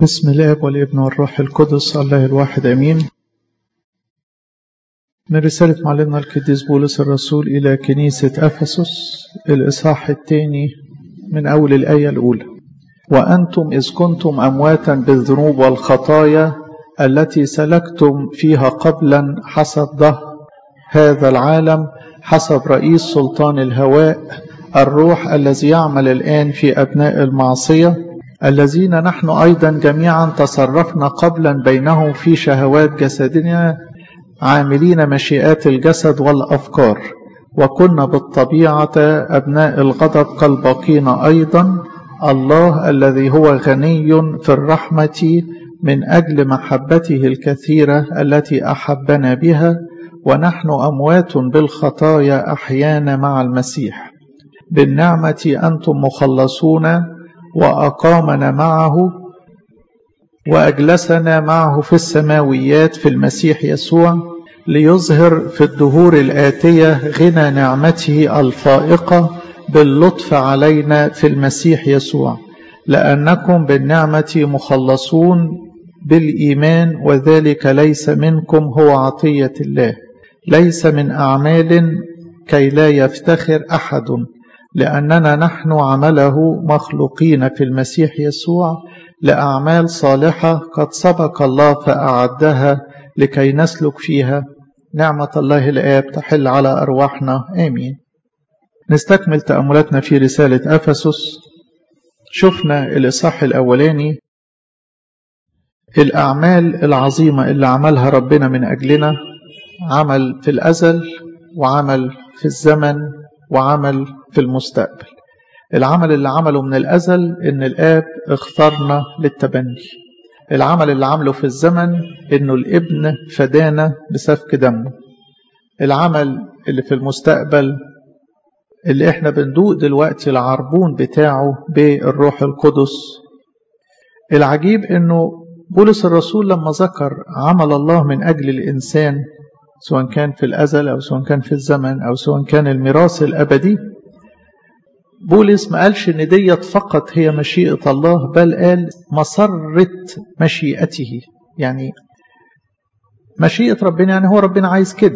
بسم الاب والابن والروح القدس الله الواحد امين من رسالة معلمنا القديس بولس الرسول إلى كنيسة أفسس الإصحاح الثاني من أول الآية الأولى وأنتم إذ كنتم أمواتا بالذنوب والخطايا التي سلكتم فيها قبلا حسب ظهر هذا العالم حسب رئيس سلطان الهواء الروح الذي يعمل الآن في أبناء المعصية الذين نحن أيضا جميعا تصرفنا قبلا بينهم في شهوات جسدنا عاملين مشيئات الجسد والأفكار وكنا بالطبيعة أبناء الغضب كالباقين أيضا الله الذي هو غني في الرحمة من أجل محبته الكثيرة التي أحبنا بها ونحن أموات بالخطايا أحيانا مع المسيح بالنعمة أنتم مخلصون وأقامنا معه وأجلسنا معه في السماويات في المسيح يسوع ليظهر في الدهور الآتية غنى نعمته الفائقة باللطف علينا في المسيح يسوع لأنكم بالنعمة مخلصون بالإيمان وذلك ليس منكم هو عطية الله ليس من أعمال كي لا يفتخر أحد لأننا نحن عمله مخلوقين في المسيح يسوع لأعمال صالحة قد سبق الله فأعدها لكي نسلك فيها نعمة الله الآب تحل على أرواحنا آمين نستكمل تأملاتنا في رسالة أفسس شفنا الإصحاح الأولاني الأعمال العظيمة اللي عملها ربنا من أجلنا عمل في الأزل وعمل في الزمن وعمل في المستقبل العمل اللي عمله من الأزل إن الآب اختارنا للتبني العمل اللي عمله في الزمن إنه الابن فدانا بسفك دمه العمل اللي في المستقبل اللي احنا بندوق دلوقتي العربون بتاعه بالروح القدس العجيب انه بولس الرسول لما ذكر عمل الله من اجل الانسان سواء كان في الازل او سواء كان في الزمن او سواء كان الميراث الابدي بولس ما قالش ان ديت فقط هي مشيئه الله بل قال مسره مشيئته يعني مشيئه ربنا يعني هو ربنا عايز كده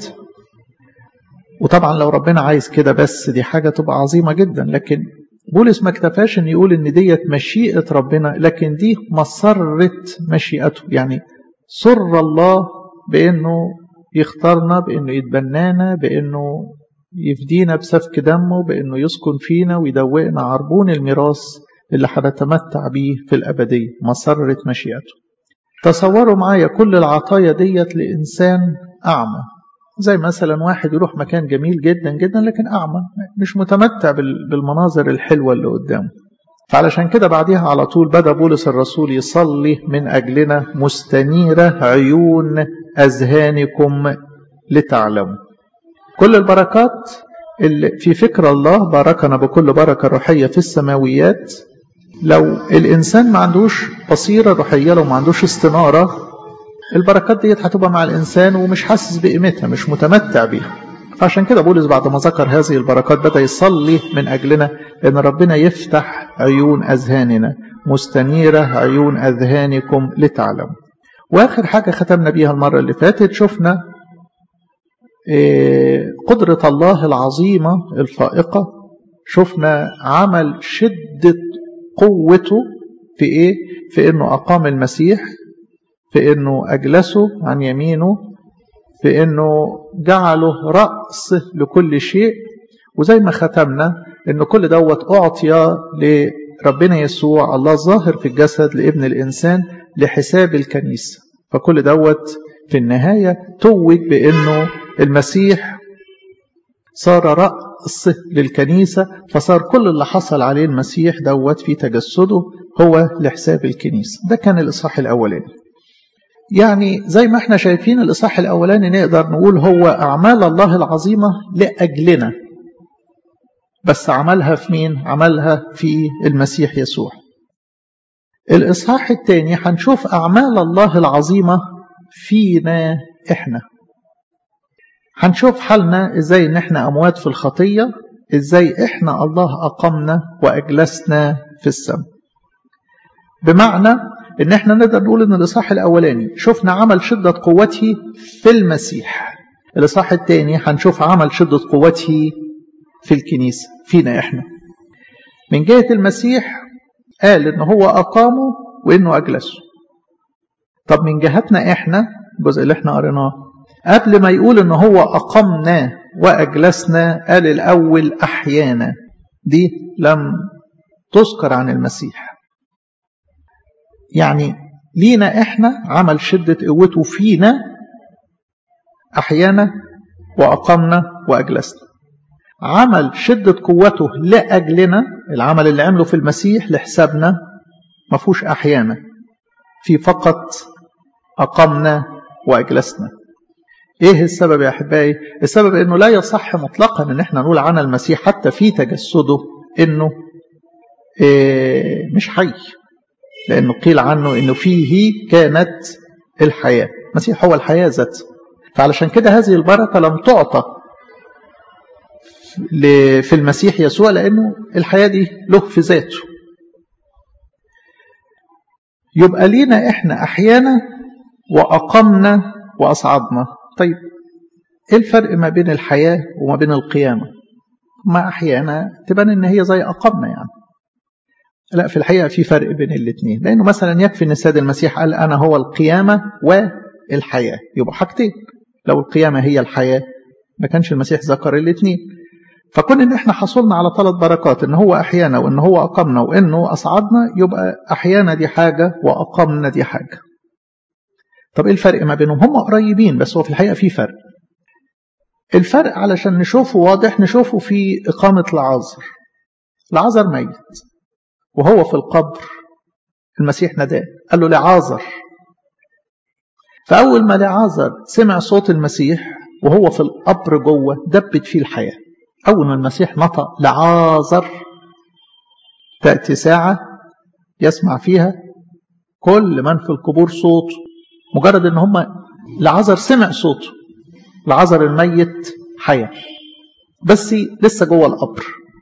وطبعا لو ربنا عايز كده بس دي حاجه تبقى عظيمه جدا لكن بولس ما اكتفاش ان يقول ان ديت مشيئه ربنا لكن دي مسره مشيئته يعني سر الله بانه يختارنا بانه يتبنانا بانه يفدينا بسفك دمه بانه يسكن فينا ويدوقنا عربون الميراث اللي هنتمتع بيه في الابديه مسره مشيئته تصوروا معايا كل العطايا ديت لانسان اعمى زي مثلا واحد يروح مكان جميل جدا جدا لكن اعمى مش متمتع بالمناظر الحلوه اللي قدامه فعلشان كده بعديها على طول بدا بولس الرسول يصلي من اجلنا مستنيره عيون اذهانكم لتعلموا كل البركات اللي في فكر الله باركنا بكل بركه روحيه في السماويات لو الانسان ما عندوش بصيره روحيه لو ما عندوش استناره البركات ديت هتبقى مع الانسان ومش حاسس بقيمتها مش متمتع بيها فعشان كده بولس بعد ما ذكر هذه البركات بدا يصلي من اجلنا ان ربنا يفتح عيون اذهاننا مستنيره عيون اذهانكم لتعلموا واخر حاجه ختمنا بيها المره اللي فاتت شفنا قدره الله العظيمه الفائقه شفنا عمل شده قوته في ايه في انه اقام المسيح في انه اجلسه عن يمينه في انه جعله راس لكل شيء وزي ما ختمنا ان كل دوت اعطي لربنا يسوع الله ظاهر في الجسد لابن الانسان لحساب الكنيسه فكل دوت في النهايه توج بانه المسيح صار راس للكنيسه فصار كل اللي حصل عليه المسيح دوت في تجسده هو لحساب الكنيسه ده كان الاصحاح الاولاني يعني زي ما احنا شايفين الإصحاح الأولاني نقدر نقول هو أعمال الله العظيمة لأجلنا بس عملها في مين؟ عملها في المسيح يسوع الإصحاح الثاني هنشوف أعمال الله العظيمة فينا إحنا هنشوف حالنا إزاي إن إحنا أموات في الخطية إزاي إحنا الله أقمنا وأجلسنا في السماء بمعنى ان احنا نقدر نقول ان الاصحاح الاولاني شفنا عمل شدة قوته في المسيح الاصحاح الثاني هنشوف عمل شدة قوته في الكنيسة فينا احنا من جهة المسيح قال ان هو اقامه وانه اجلسه طب من جهتنا احنا الجزء اللي احنا قريناه قبل ما يقول ان هو اقمنا واجلسنا قال الاول احيانا دي لم تذكر عن المسيح يعني لينا احنا عمل شدة قوته فينا احيانا واقمنا واجلسنا عمل شدة قوته لأجلنا العمل اللي عمله في المسيح لحسابنا ما فيهوش أحيانا في فقط أقمنا وأجلسنا إيه السبب يا أحبائي السبب إنه لا يصح مطلقا إن إحنا نقول عن المسيح حتى في تجسده إنه إيه مش حي لأنه قيل عنه إنه فيه كانت الحياة المسيح هو الحياة ذات فعلشان كده هذه البركة لم تعطى في المسيح يسوع لأنه الحياة دي له في ذاته يبقى لينا إحنا أحيانا وأقمنا وأصعدنا طيب إيه الفرق ما بين الحياة وما بين القيامة ما أحيانا تبان إن هي زي أقمنا يعني لا في الحقيقة في فرق بين الاثنين لأنه مثلا يكفي أن السيد المسيح قال أنا هو القيامة والحياة يبقى حاجتين لو القيامة هي الحياة ما كانش المسيح ذكر الاثنين فكون ان احنا حصلنا على ثلاث بركات ان هو احيانا وان هو اقمنا وانه اصعدنا يبقى احيانا دي حاجه واقمنا دي حاجه طب ايه الفرق ما بينهم هم قريبين بس هو في الحقيقه في فرق الفرق علشان نشوفه واضح نشوفه في اقامه العازر العازر ميت وهو في القبر المسيح ناداه قال له لعازر فاول ما لعازر سمع صوت المسيح وهو في القبر جوه دبت فيه الحياه أول ما المسيح نطق لعازر تأتي ساعة يسمع فيها كل من في القبور صوته مجرد ان هم لعازر سمع صوته لعازر الميت حيا بس لسه جوه القبر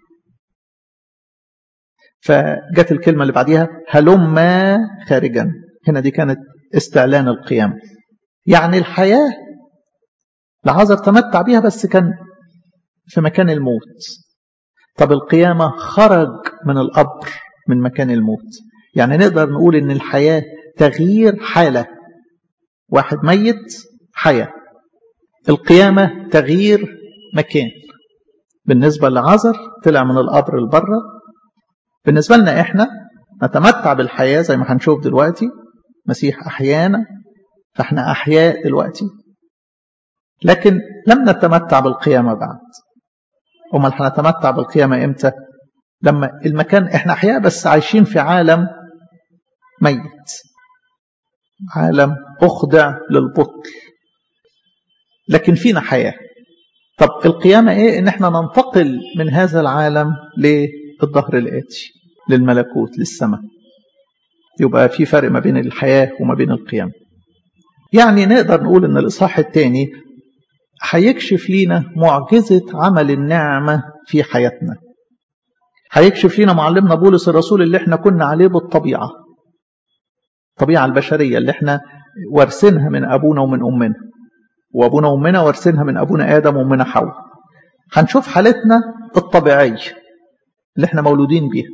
فجت الكلمة اللي بعديها هلما خارجا هنا دي كانت استعلان القيامة يعني الحياة لعازر تمتع بيها بس كان في مكان الموت طب القيامة خرج من القبر من مكان الموت يعني نقدر نقول ان الحياة تغيير حالة واحد ميت حياة القيامة تغيير مكان بالنسبة لعذر طلع من القبر لبره بالنسبة لنا احنا نتمتع بالحياة زي ما هنشوف دلوقتي مسيح أحيانا فاحنا أحياء دلوقتي لكن لم نتمتع بالقيامة بعد امال هنتمتع بالقيامة امتى لما المكان احنا احياء بس عايشين في عالم ميت عالم اخضع للبطل لكن فينا حياة طب القيامة ايه ان احنا ننتقل من هذا العالم للظهر الاتي للملكوت للسماء يبقى في فرق ما بين الحياة وما بين القيامة يعني نقدر نقول ان الاصحاح الثاني هيكشف لينا معجزة عمل النعمة في حياتنا هيكشف لينا معلمنا بولس الرسول اللي احنا كنا عليه بالطبيعة الطبيعة البشرية اللي احنا وارثينها من أبونا ومن أمنا وأبونا وأمنا وارثينها من أبونا آدم وأمنا حواء هنشوف حالتنا الطبيعية اللي احنا مولودين بيها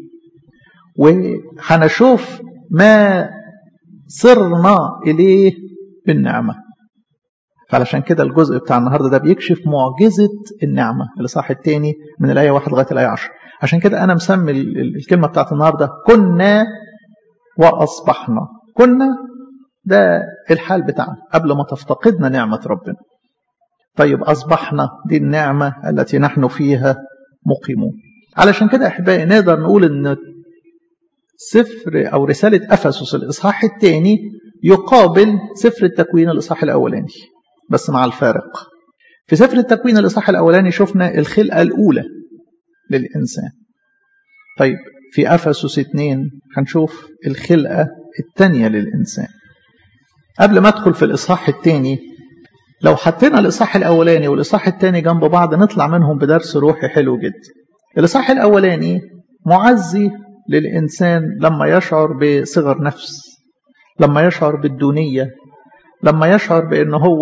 وهنشوف ما صرنا إليه بالنعمة فعلشان كده الجزء بتاع النهارده ده بيكشف معجزه النعمه الاصحاح الثاني من الايه 1 لغايه الايه 10 عشان كده انا مسمي الكلمه بتاعت النهارده كنا واصبحنا كنا ده الحال بتاعنا قبل ما تفتقدنا نعمه ربنا طيب اصبحنا دي النعمه التي نحن فيها مقيمون علشان كده احبائي نقدر نقول ان سفر او رساله افسس الاصحاح الثاني يقابل سفر التكوين الاصحاح الاولاني بس مع الفارق في سفر التكوين الإصحاح الأولاني شفنا الخلقة الأولى للإنسان طيب في أفسس 2 هنشوف الخلقة الثانية للإنسان قبل ما أدخل في الإصحاح الثاني لو حطينا الإصحاح الأولاني والإصحاح الثاني جنب بعض نطلع منهم بدرس روحي حلو جدا الإصحاح الأولاني معزي للإنسان لما يشعر بصغر نفس لما يشعر بالدونية لما يشعر بأنه هو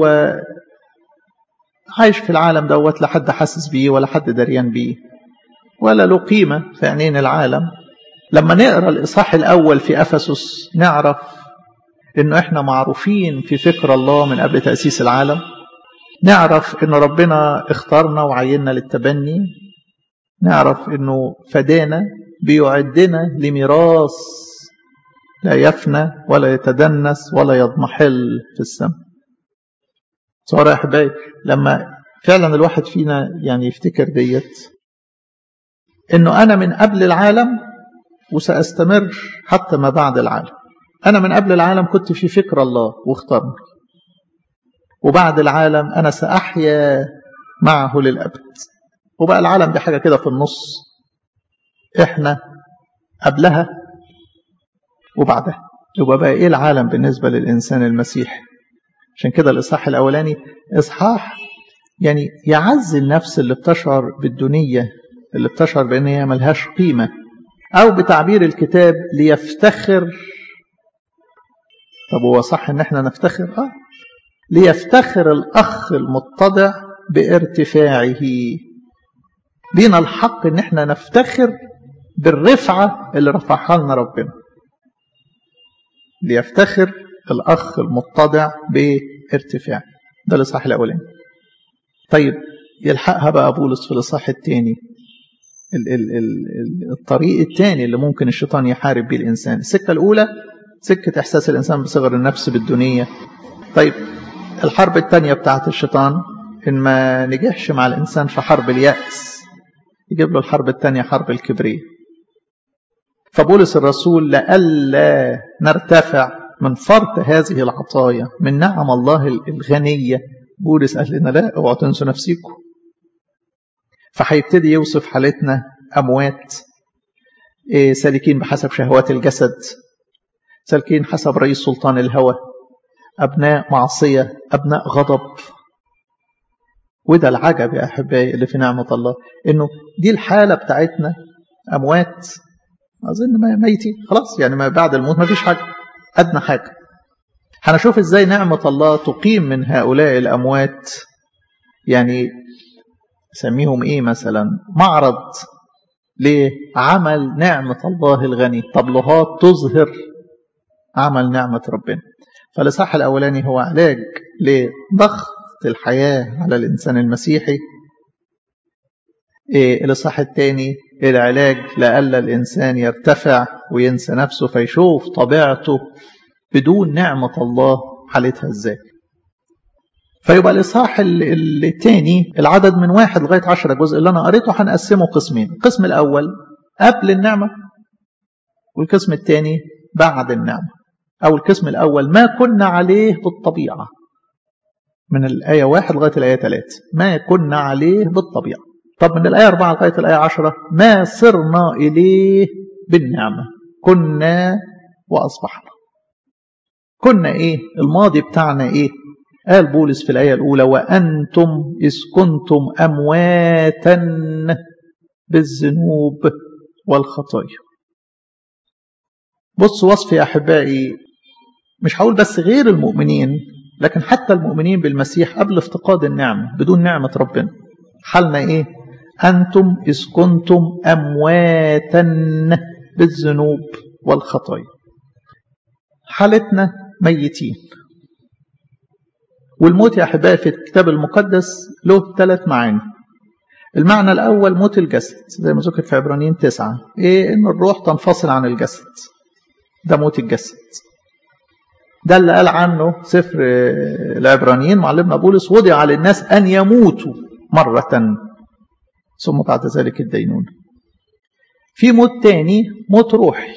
عايش في العالم دوت لا حد حاسس بيه ولا حد دريان بيه ولا له قيمة في عينين العالم لما نقرأ الإصحاح الأول في أفسس نعرف إنه إحنا معروفين في فكر الله من قبل تأسيس العالم نعرف إن ربنا اختارنا وعيننا للتبني نعرف إنه فدانا بيعدنا لميراث لا يفنى ولا يتدنس ولا يضمحل في السماء صار يا أحبائي لما فعلا الواحد فينا يعني يفتكر ديت إنه أنا من قبل العالم وسأستمر حتى ما بعد العالم أنا من قبل العالم كنت في فكر الله واختارني وبعد العالم أنا سأحيا معه للأبد وبقى العالم دي حاجة كده في النص إحنا قبلها وبعدها يبقى بقى إيه العالم بالنسبة للإنسان المسيحي عشان كده الإصحاح الأولاني إصحاح يعني يعزي النفس اللي بتشعر بالدنية اللي بتشعر بأن هي ملهاش قيمة أو بتعبير الكتاب ليفتخر طب هو صح إن احنا نفتخر؟ آه ليفتخر الأخ المتضع بارتفاعه لينا الحق إن احنا نفتخر بالرفعة اللي رفعها لنا ربنا ليفتخر الأخ المتضع بارتفاع ده الإصحاح الأولاني طيب يلحقها بقى بولس في الإصحاح الثاني ال ال ال الطريق الثاني اللي ممكن الشيطان يحارب بيه الإنسان السكة الأولى سكة إحساس الإنسان بصغر النفس بالدنيا طيب الحرب الثانية بتاعت الشيطان إن ما نجحش مع الإنسان في حرب اليأس يجيب له الحرب الثانية حرب الكبرية فبولس الرسول لئلا نرتفع من فرط هذه العطايا من نعم الله الغنية بولس قال لنا لا اوعوا تنسوا نفسيكم فهيبتدي يوصف حالتنا أموات إيه سالكين بحسب شهوات الجسد سالكين حسب رئيس سلطان الهوى أبناء معصية أبناء غضب وده العجب يا أحبائي اللي في نعمة الله إنه دي الحالة بتاعتنا أموات أظن ميتين خلاص يعني ما بعد الموت ما فيش حاجة أدنى حاجة هنشوف إزاي نعمة الله تقيم من هؤلاء الأموات يعني سميهم إيه مثلا معرض لعمل نعمة الله الغني طبلوهات تظهر عمل نعمة ربنا فالإصحاح الأولاني هو علاج لضغط الحياة على الإنسان المسيحي إيه الإصحاح الثاني العلاج لألا الإنسان يرتفع وينسى نفسه فيشوف طبيعته بدون نعمة الله حالتها إزاي فيبقى الإصحاح الثاني العدد من واحد لغاية عشرة جزء اللي أنا قريته هنقسمه قسمين القسم الأول قبل النعمة والقسم الثاني بعد النعمة أو القسم الأول ما كنا عليه بالطبيعة من الآية واحد لغاية الآية ثلاثة ما كنا عليه بالطبيعة طب من الآية أربعة لغاية الآية عشرة ما صرنا إليه بالنعمة كنا وأصبحنا كنا إيه الماضي بتاعنا إيه قال بولس في الآية الأولى وأنتم إذ كنتم أمواتا بالذنوب والخطايا بص وصف يا أحبائي مش هقول بس غير المؤمنين لكن حتى المؤمنين بالمسيح قبل افتقاد النعمة بدون نعمة ربنا حالنا إيه أنتم إذ كنتم أمواتا بالذنوب والخطايا حالتنا ميتين والموت يا أحبائي في الكتاب المقدس له ثلاث معاني المعنى الأول موت الجسد زي ما ذكر في عبرانيين تسعة إيه إن الروح تنفصل عن الجسد ده موت الجسد ده اللي قال عنه سفر العبرانيين معلمنا بولس وضع للناس أن يموتوا مرة ثم بعد ذلك الدينون في موت تاني موت روحي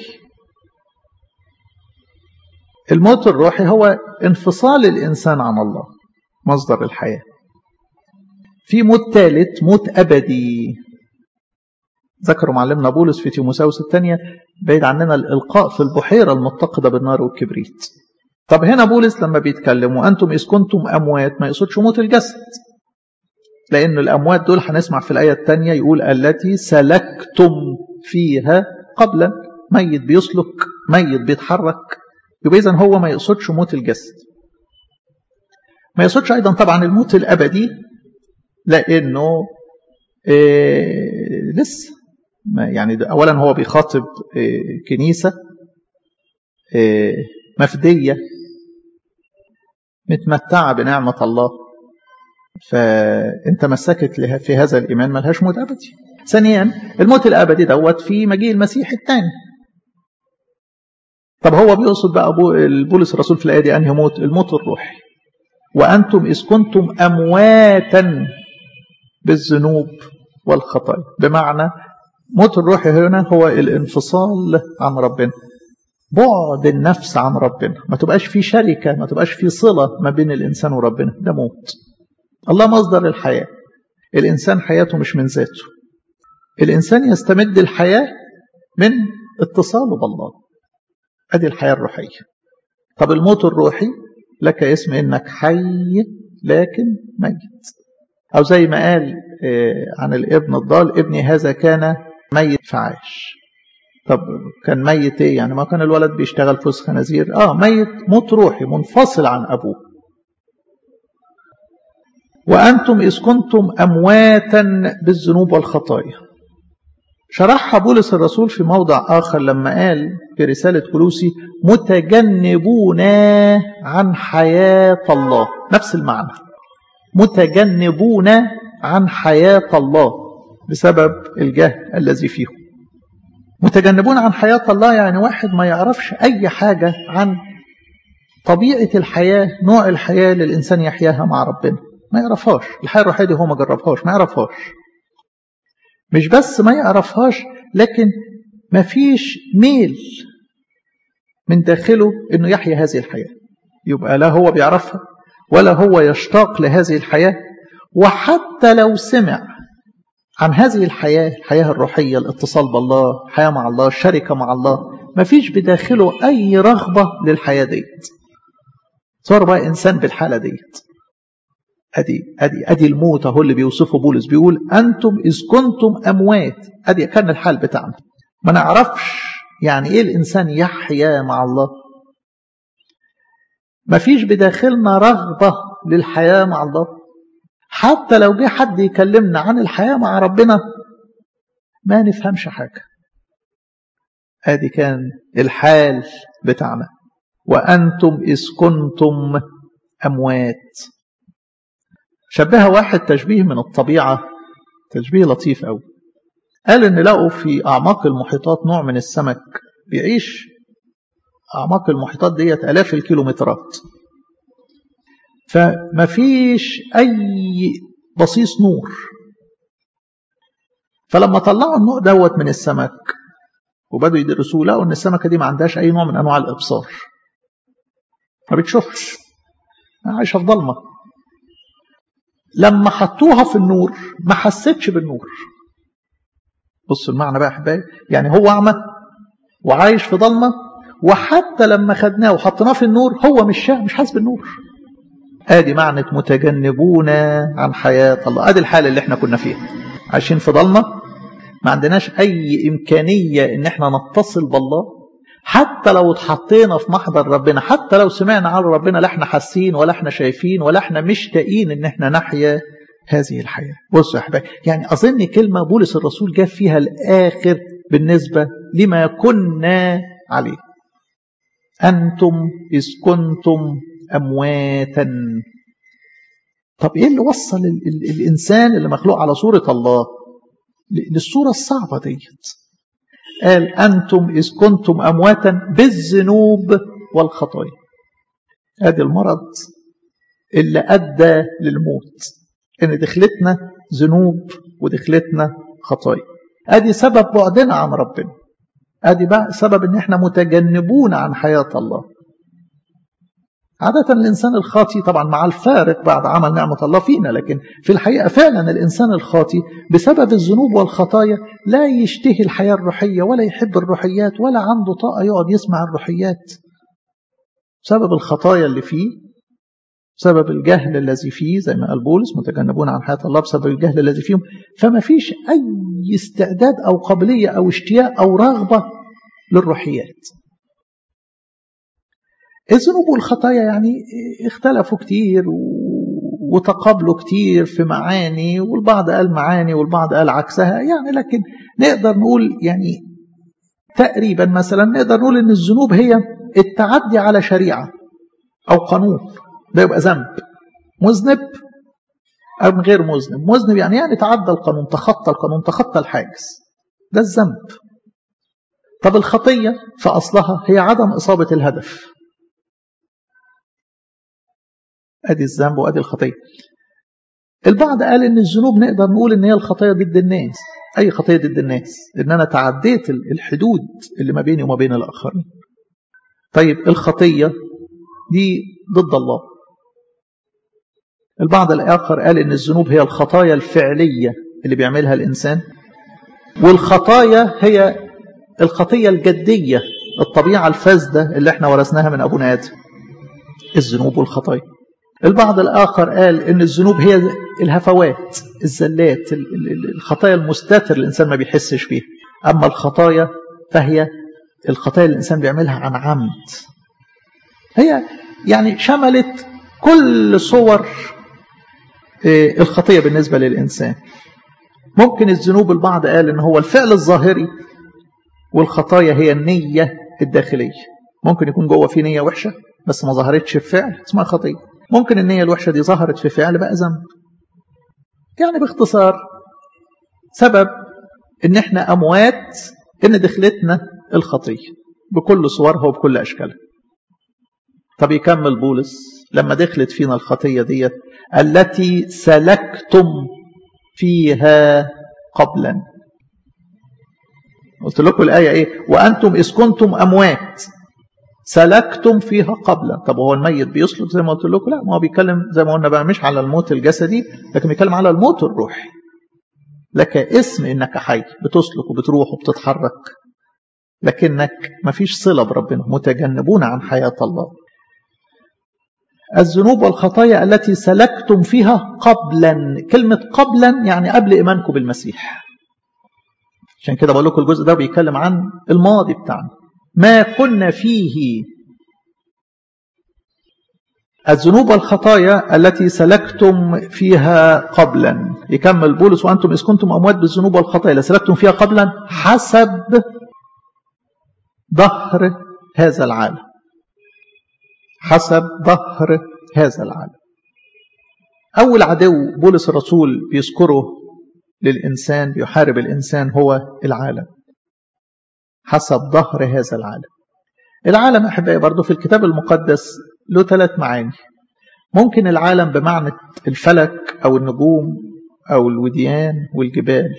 الموت الروحي هو انفصال الإنسان عن الله مصدر الحياة في موت ثالث موت أبدي ذكروا معلمنا بولس في تيموساوس الثانية بعيد عننا الإلقاء في البحيرة المتقدة بالنار والكبريت طب هنا بولس لما بيتكلم وأنتم إذ كنتم أموات ما يقصدش موت الجسد لأن الأموات دول هنسمع في الآية الثانية يقول التي سلكتم فيها قبلا ميت بيسلك ميت بيتحرك يبقى إذا هو ما يقصدش موت الجسد ما يقصدش أيضا طبعا الموت الأبدي لأنه إيه لسه يعني أولا هو بيخاطب إيه كنيسة إيه مفدية متمتعة بنعمة الله فانت مسكت في هذا الإيمان ملهاش موت أبدي ثانيا الموت الأبدي دوت في مجيء المسيح الثاني طب هو بيقصد بقى بولس الرسول في الآية دي أنهي موت الموت الروحي وأنتم إذ كنتم أمواتا بالذنوب والخطايا بمعنى موت الروحي هنا هو الانفصال عن ربنا بعد النفس عن ربنا ما تبقاش في شركة ما تبقاش في صلة ما بين الإنسان وربنا ده موت الله مصدر الحياة الإنسان حياته مش من ذاته الإنسان يستمد الحياة من اتصاله بالله أدي الحياة الروحية طب الموت الروحي لك اسم إنك حي لكن ميت أو زي ما قال عن الابن الضال ابني هذا كان ميت فعاش طب كان ميت ايه يعني ما كان الولد بيشتغل فوس خنازير اه ميت موت روحي منفصل عن ابوه وانتم اذ كنتم امواتا بالذنوب والخطايا شرحها بولس الرسول في موضع اخر لما قال في رساله كلوسي متجنبون عن حياه الله نفس المعنى متجنبون عن حياه الله بسبب الجهل الذي فيهم متجنبون عن حياة الله يعني واحد ما يعرفش أي حاجة عن طبيعة الحياة نوع الحياة اللي الإنسان يحياها مع ربنا ما يعرفهاش الحياة الروحية دي هو ما جربهاش ما يعرفهاش مش بس ما يعرفهاش لكن ما فيش ميل من داخله انه يحيا هذه الحياة يبقى لا هو بيعرفها ولا هو يشتاق لهذه الحياة وحتى لو سمع عن هذه الحياة الحياة الروحية الاتصال بالله الحياة مع الله الشركة مع الله ما فيش بداخله أي رغبة للحياة ديت صار بقى إنسان بالحالة ديت أدي, أدي, أدي الموت أهو اللي بيوصفه بولس بيقول أنتم إذ كنتم أموات أدي كان الحال بتاعنا ما نعرفش يعني إيه الإنسان يحيا مع الله ما فيش بداخلنا رغبة للحياة مع الله حتى لو جه حد يكلمنا عن الحياة مع ربنا ما نفهمش حاجة ادي كان الحال بتاعنا وأنتم إذ كنتم أموات شبهها واحد تشبيه من الطبيعة تشبيه لطيف أوي قال إن لقوا في أعماق المحيطات نوع من السمك بيعيش أعماق المحيطات ديت آلاف الكيلومترات فما فيش أي بصيص نور فلما طلعوا النوع دوت من السمك وبدوا يدرسوه لقوا ان السمكه دي ما عندهاش اي نوع من انواع الابصار ما بتشوفش عايشه في ضلمه لما حطوها في النور ما حستش بالنور بصوا المعنى بقى يا احبائي يعني هو اعمى وعايش في ضلمه وحتى لما خدناه وحطيناه في النور هو مش مش حاسس بالنور ادي معنى متجنبون عن حياه الله ادي الحاله اللي احنا كنا فيها عايشين في ضلمه ما عندناش اي امكانيه ان احنا نتصل بالله حتى لو اتحطينا في محضر ربنا حتى لو سمعنا عن ربنا لا احنا حاسين ولا احنا شايفين ولا احنا مشتاقين ان احنا نحيا هذه الحياه بصوا يا احبابي يعني اظن كلمه بولس الرسول جاب فيها الاخر بالنسبه لما كنا عليه انتم اذ كنتم امواتا طب ايه اللي وصل ال ال الانسان اللي مخلوق على صوره الله للصوره الصعبه ديت قال انتم اذ كنتم امواتا بالذنوب والخطايا ادي المرض اللي ادى للموت ان دخلتنا ذنوب ودخلتنا خطايا ادي سبب بعدنا عن ربنا ادي بقى سبب ان احنا متجنبون عن حياه الله عادة الإنسان الخاطي طبعا مع الفارق بعد عمل نعمة الله فينا لكن في الحقيقة فعلا الإنسان الخاطي بسبب الذنوب والخطايا لا يشتهي الحياة الروحية ولا يحب الروحيات ولا عنده طاقة يقعد يسمع الروحيات بسبب الخطايا اللي فيه بسبب الجهل الذي فيه زي ما قال بولس متجنبون عن حياة الله بسبب الجهل الذي فيهم فما فيش أي استعداد أو قابلية أو اشتياق أو رغبة للروحيات الذنوب والخطايا يعني اختلفوا كتير وتقابلوا كتير في معاني والبعض قال معاني والبعض قال عكسها يعني لكن نقدر نقول يعني تقريبا مثلا نقدر نقول ان الذنوب هي التعدي على شريعة او قانون ده يبقى ذنب مذنب او غير مذنب مذنب يعني يعني تعدى القانون تخطى القانون تخطى الحاجز ده الذنب طب الخطية في أصلها هي عدم إصابة الهدف ادي الذنب وادي الخطيه البعض قال ان الذنوب نقدر نقول ان هي الخطايا ضد الناس اي خطيه ضد الناس ان انا تعديت الحدود اللي ما بيني وما بين الاخرين طيب الخطيه دي ضد الله البعض الاخر قال ان الذنوب هي الخطايا الفعليه اللي بيعملها الانسان والخطايا هي الخطيه الجديه الطبيعه الفاسده اللي احنا ورثناها من ابونا ادم الذنوب والخطايا البعض الآخر قال إن الذنوب هي الهفوات الزلات الخطايا المستتر الإنسان ما بيحسش بيها أما الخطايا فهي الخطايا اللي الإنسان بيعملها عن عمد هي يعني شملت كل صور الخطية بالنسبة للإنسان ممكن الذنوب البعض قال إن هو الفعل الظاهري والخطايا هي النية الداخلية ممكن يكون جوه في نية وحشة بس ما ظهرتش في فعل اسمها خطية ممكن النية الوحشة دي ظهرت في فعل بقى ذنب يعني باختصار سبب ان احنا اموات ان دخلتنا الخطية بكل صورها وبكل اشكالها طب يكمل بولس لما دخلت فينا الخطية ديت التي سلكتم فيها قبلا قلت لكم الآية إيه وأنتم إذ كنتم أموات سلكتم فيها قبلا طب هو الميت بيسلك زي ما قلت لكم لا ما هو بيتكلم زي ما قلنا بقى مش على الموت الجسدي لكن بيتكلم على الموت الروحي لك اسم انك حي بتسلك وبتروح وبتتحرك لكنك ما فيش صلة بربنا متجنبون عن حياة الله الذنوب والخطايا التي سلكتم فيها قبلا كلمة قبلا يعني قبل إيمانكم بالمسيح عشان كده بقول لكم الجزء ده بيتكلم عن الماضي بتاعنا ما كنا فيه الذنوب والخطايا التي سلكتم فيها قبلا يكمل بولس وأنتم إذ كنتم أموات بالذنوب والخطايا التي سلكتم فيها قبلا حسب ظهر هذا العالم حسب ظهر هذا العالم أول عدو بولس الرسول بيذكره للإنسان بيحارب الإنسان هو العالم حسب ظهر هذا العالم العالم أحبائي برضو في الكتاب المقدس له ثلاث معاني ممكن العالم بمعنى الفلك أو النجوم أو الوديان والجبال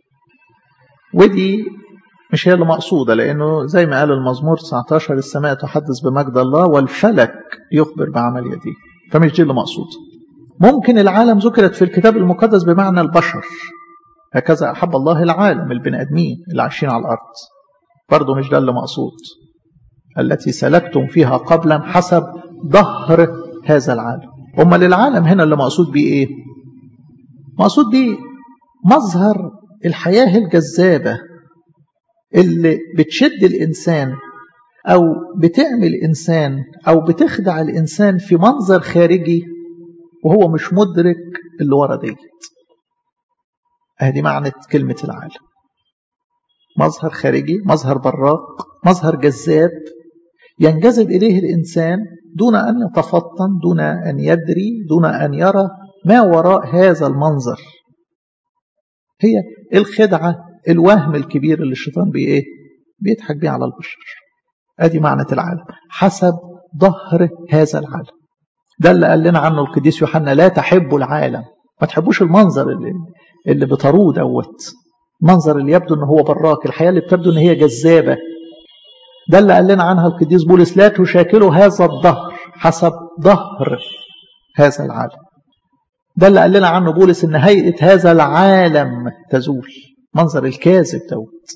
ودي مش هي اللي مقصودة لأنه زي ما قال المزمور 19 السماء تحدث بمجد الله والفلك يخبر بعمل يديه فمش دي اللي مقصود ممكن العالم ذكرت في الكتاب المقدس بمعنى البشر هكذا أحب الله العالم البني آدمين اللي عايشين على الأرض برضه مش ده اللي مقصود التي سلكتم فيها قبلا حسب ظهر هذا العالم أما للعالم هنا اللي مقصود بيه إيه مقصود بيه مظهر الحياة الجذابة اللي بتشد الإنسان أو بتعمل إنسان أو بتخدع الإنسان في منظر خارجي وهو مش مدرك اللي ورا ديت هذه معنى كلمة العالم مظهر خارجي مظهر براق مظهر جذاب ينجذب إليه الإنسان دون أن يتفطن دون أن يدري دون أن يرى ما وراء هذا المنظر هي الخدعة الوهم الكبير اللي الشيطان بيه ايه بيضحك بيه على البشر ادي معنى العالم حسب ظهر هذا العالم ده اللي قال لنا عنه القديس يوحنا لا تحبوا العالم ما تحبوش المنظر اللي, اللي بتروه دوت المنظر اللي يبدو ان هو براك الحياه اللي بتبدو ان هي جذابه ده اللي قال لنا عنها القديس بولس لا تشاكلوا هذا الظهر حسب ظهر هذا العالم ده اللي قال لنا عنه بولس ان هيئه هذا العالم تزول منظر الكاذب دوت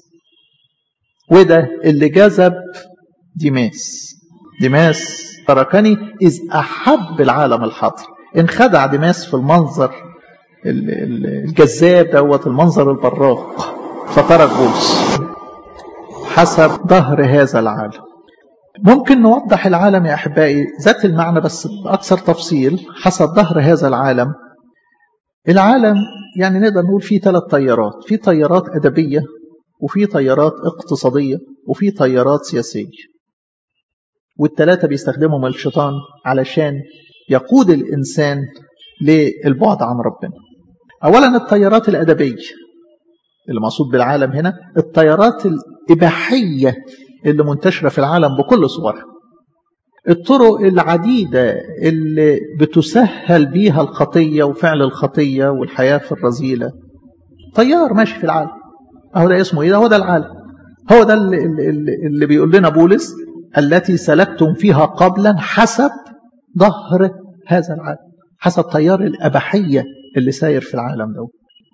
وده اللي جذب ديماس ديماس تركني إذ أحب العالم الحاضر انخدع ديماس في المنظر الجذاب دوت المنظر البراق فترك بولس حسب ظهر هذا العالم ممكن نوضح العالم يا أحبائي ذات المعنى بس بأكثر تفصيل حسب ظهر هذا العالم العالم يعني نقدر نقول فيه ثلاث طيارات في طيارات أدبية وفي طيارات اقتصادية وفي طيارات سياسية والثلاثة بيستخدمهم الشيطان علشان يقود الإنسان للبعد عن ربنا أولا الطيارات الأدبية اللي مقصود بالعالم هنا الطيارات الإباحية اللي منتشرة في العالم بكل صورها الطرق العديدة اللي بتسهل بيها الخطية وفعل الخطية والحياة في الرذيلة طيار ماشي في العالم أهو ده اسمه إيه ده هو ده العالم هو ده اللي, اللي, اللي بيقول لنا بولس التي سلكتم فيها قبلا حسب ظهر هذا العالم حسب تيار الأبحية اللي ساير في العالم ده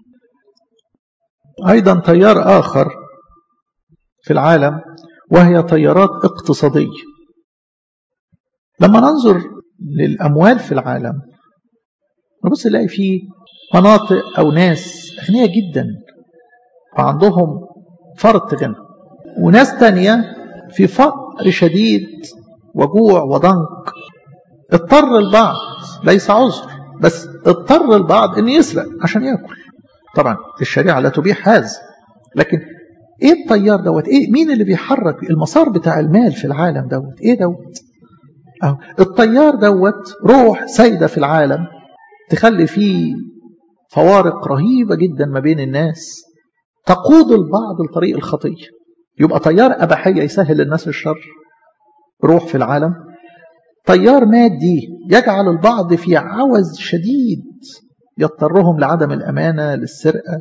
أيضا تيار آخر في العالم وهي تيارات اقتصادية لما ننظر للأموال في العالم نبص نلاقي فيه مناطق أو ناس أغنياء جدا وعندهم فرط غنى وناس تانية في فقر شديد وجوع وضنك اضطر البعض ليس عذر بس اضطر البعض ان يسرق عشان ياكل طبعا الشريعه لا تبيح هذا لكن ايه الطيار دوت ايه مين اللي بيحرك المسار بتاع المال في العالم دوت ايه دوت اهو الطيار دوت روح سايده في العالم تخلي فيه فوارق رهيبه جدا ما بين الناس تقود البعض لطريق الخطيه يبقى طيار اباحيه يسهل للناس الشر روح في العالم طيار مادي يجعل البعض في عوز شديد يضطرهم لعدم الأمانة للسرقة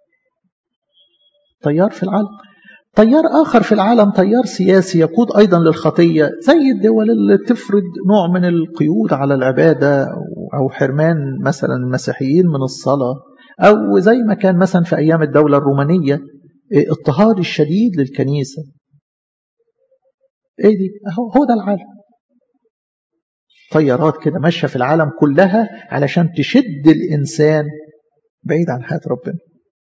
طيار في العالم طيار آخر في العالم طيار سياسي يقود أيضا للخطية زي الدول اللي تفرض نوع من القيود على العبادة أو حرمان مثلا المسيحيين من الصلاة أو زي ما كان مثلا في أيام الدولة الرومانية اضطهاد الشديد للكنيسة ايه دي هو ده العالم طيارات كده ماشيه في العالم كلها علشان تشد الانسان بعيد عن حياه ربنا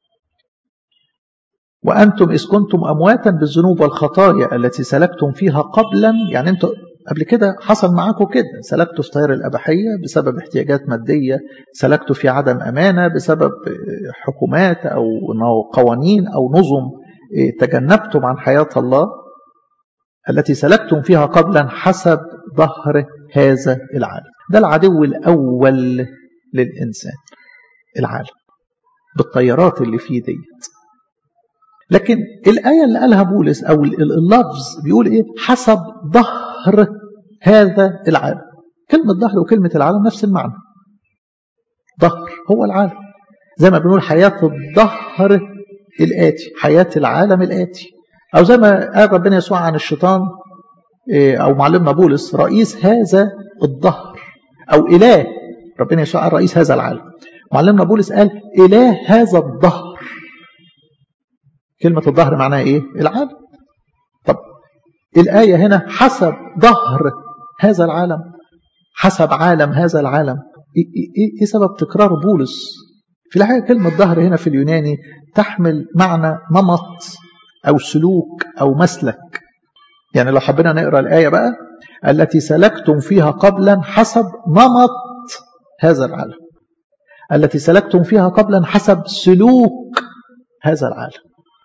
وانتم اذ كنتم امواتا بالذنوب والخطايا التي سلكتم فيها قبلا يعني انتم قبل كده حصل معاكم كده سلكتوا في طير الاباحيه بسبب احتياجات ماديه سلكتوا في عدم امانه بسبب حكومات او قوانين او نظم تجنبتم عن حياه الله التي سلكتم فيها قبلا حسب ظهر هذا العالم ده العدو الأول للإنسان العالم بالطيارات اللي فيه ديت لكن الآية اللي قالها بولس أو اللفظ بيقول إيه حسب ظهر هذا العالم كلمة ظهر وكلمة العالم نفس المعنى ظهر هو العالم زي ما بنقول حياة الظهر الآتي حياة العالم الآتي أو زي ما قال ربنا يسوع عن الشيطان أو معلمنا بولس رئيس هذا الظهر أو إله ربنا يسوع قال رئيس هذا العالم معلمنا بولس قال إله هذا الظهر كلمة الظهر معناها إيه؟ العالم طب الآية هنا حسب ظهر هذا العالم حسب عالم هذا العالم إيه, إيه سبب تكرار بولس في الحقيقة كلمة ظهر هنا في اليوناني تحمل معنى نمط أو سلوك أو مسلك يعني لو حبينا نقرأ الآية بقى التي سلكتم فيها قبلا حسب نمط هذا العالم التي سلكتم فيها قبلا حسب سلوك هذا العالم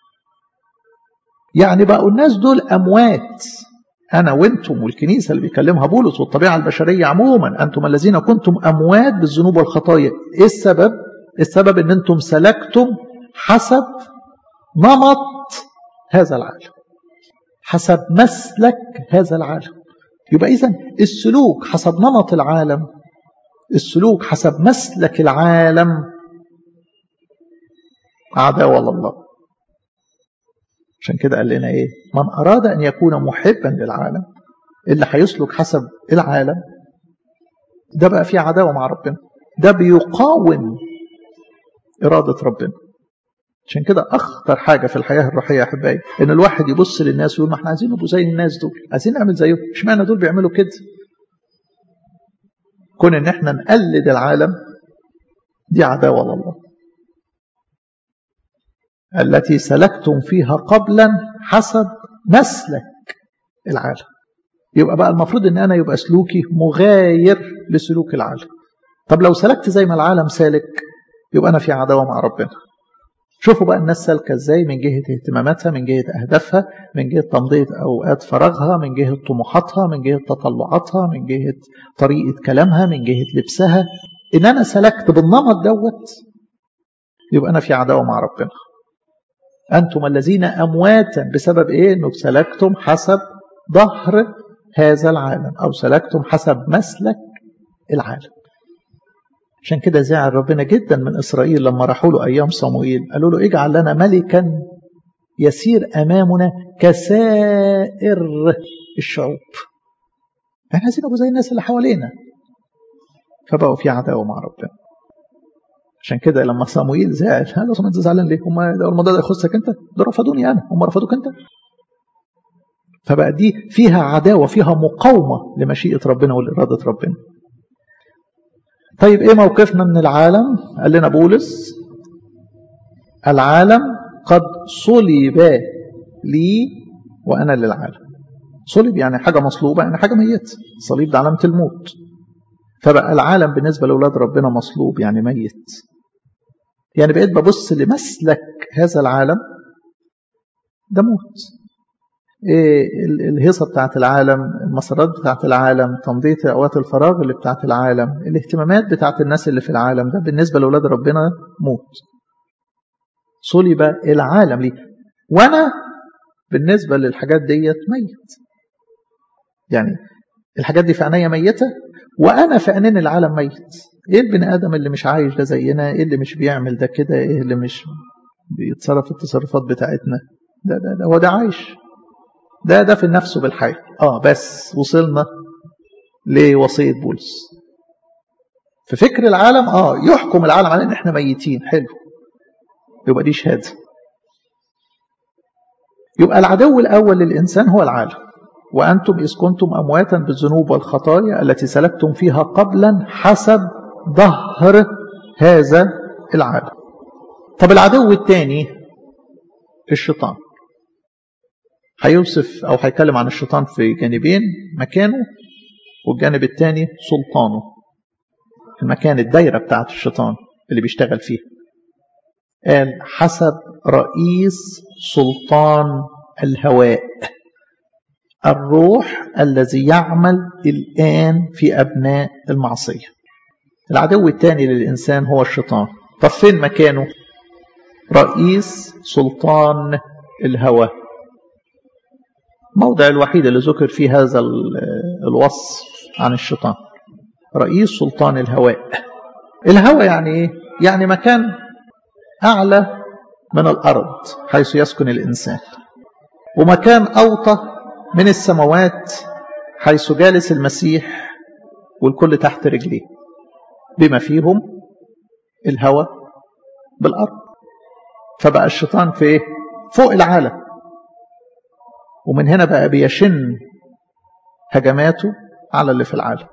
يعني بقوا الناس دول أموات أنا وأنتم والكنيسة اللي بيكلمها بولس والطبيعة البشرية عموما أنتم الذين كنتم أموات بالذنوب والخطايا إيه السبب؟ السبب أن أنتم سلكتم حسب نمط هذا العالم حسب مسلك هذا العالم يبقى إذا السلوك حسب نمط العالم السلوك حسب مسلك العالم عداوة لله عشان كده قال لنا ايه من اراد ان يكون محبا للعالم اللي هيسلك حسب العالم ده بقى فيه عداوه مع ربنا ده بيقاوم اراده ربنا عشان كده اخطر حاجه في الحياه الروحيه يا احبائي ان الواحد يبص للناس ويقول ما احنا عايزين نبقوا زي الناس دول عايزين نعمل زيهم اشمعنى دول بيعملوا كده كون ان احنا نقلد العالم دي عداوه لله التي سلكتم فيها قبلا حسب مسلك العالم يبقى بقى المفروض ان انا يبقى سلوكي مغاير لسلوك العالم طب لو سلكت زي ما العالم سالك يبقى انا في عداوه مع ربنا شوفوا بقى الناس سالكه ازاي من جهه اهتماماتها من جهه اهدافها من جهه تمضيه اوقات فراغها من جهه طموحاتها من جهه تطلعاتها من جهه طريقه كلامها من جهه لبسها ان انا سلكت بالنمط دوت يبقى انا في عداوه مع ربنا انتم الذين امواتا بسبب ايه انه سلكتم حسب ظهر هذا العالم او سلكتم حسب مسلك العالم عشان كده زعل ربنا جدا من إسرائيل لما راحوا له أيام صموئيل قالوا له اجعل لنا ملكا يسير أمامنا كسائر الشعوب احنا عايزين نبقى زي الناس اللي حوالينا فبقوا في عداوة مع ربنا عشان كده لما صموئيل زعل قال له انت زعلان ليه؟ هم ده الموضوع ده يخصك انت؟ ده رفضوني انا، هم رفضوك انت؟ فبقى دي فيها عداوه فيها مقاومه لمشيئه ربنا ولاراده ربنا. طيب ايه موقفنا من العالم قال لنا بولس العالم قد صلب لي وانا للعالم صلب يعني حاجه مصلوبه يعني حاجه ميت صليب ده علامه الموت فبقى العالم بالنسبه لاولاد ربنا مصلوب يعني ميت يعني بقيت ببص لمسلك هذا العالم ده موت إيه الهيصة بتاعت العالم المسارات بتاعت العالم تمضية أوقات الفراغ اللي بتاعت العالم الاهتمامات بتاعت الناس اللي في العالم ده بالنسبة لأولاد ربنا موت صلب العالم لي وأنا بالنسبة للحاجات ديت ميت يعني الحاجات دي في عينيا ميتة وأنا في عينين العالم ميت إيه البني آدم اللي مش عايش ده زينا إيه اللي مش بيعمل ده كده إيه اللي مش بيتصرف التصرفات بتاعتنا ده ده, ده هو ده عايش ده ده في النفس بالحي اه بس وصلنا لوصية بولس في فكر العالم اه يحكم العالم على ان احنا ميتين حلو يبقى دي شهاده يبقى العدو الاول للانسان هو العالم وانتم اذ كنتم امواتا بالذنوب والخطايا التي سلكتم فيها قبلا حسب ظهر هذا العالم طب العدو الثاني الشيطان هيوصف او هيتكلم عن الشيطان في جانبين مكانه والجانب الثاني سلطانه المكان الدايره بتاعت الشيطان اللي بيشتغل فيه قال حسب رئيس سلطان الهواء الروح الذي يعمل الآن في أبناء المعصية العدو الثاني للإنسان هو الشيطان طب فين مكانه رئيس سلطان الهوى موضع الوحيد اللي ذكر فيه هذا الوصف عن الشيطان رئيس سلطان الهواء الهوى يعني ايه يعني مكان اعلى من الارض حيث يسكن الانسان ومكان اوطى من السماوات حيث جالس المسيح والكل تحت رجليه بما فيهم الهوى بالارض فبقى الشيطان في ايه فوق العالم ومن هنا بقى بيشن هجماته على اللي في العالم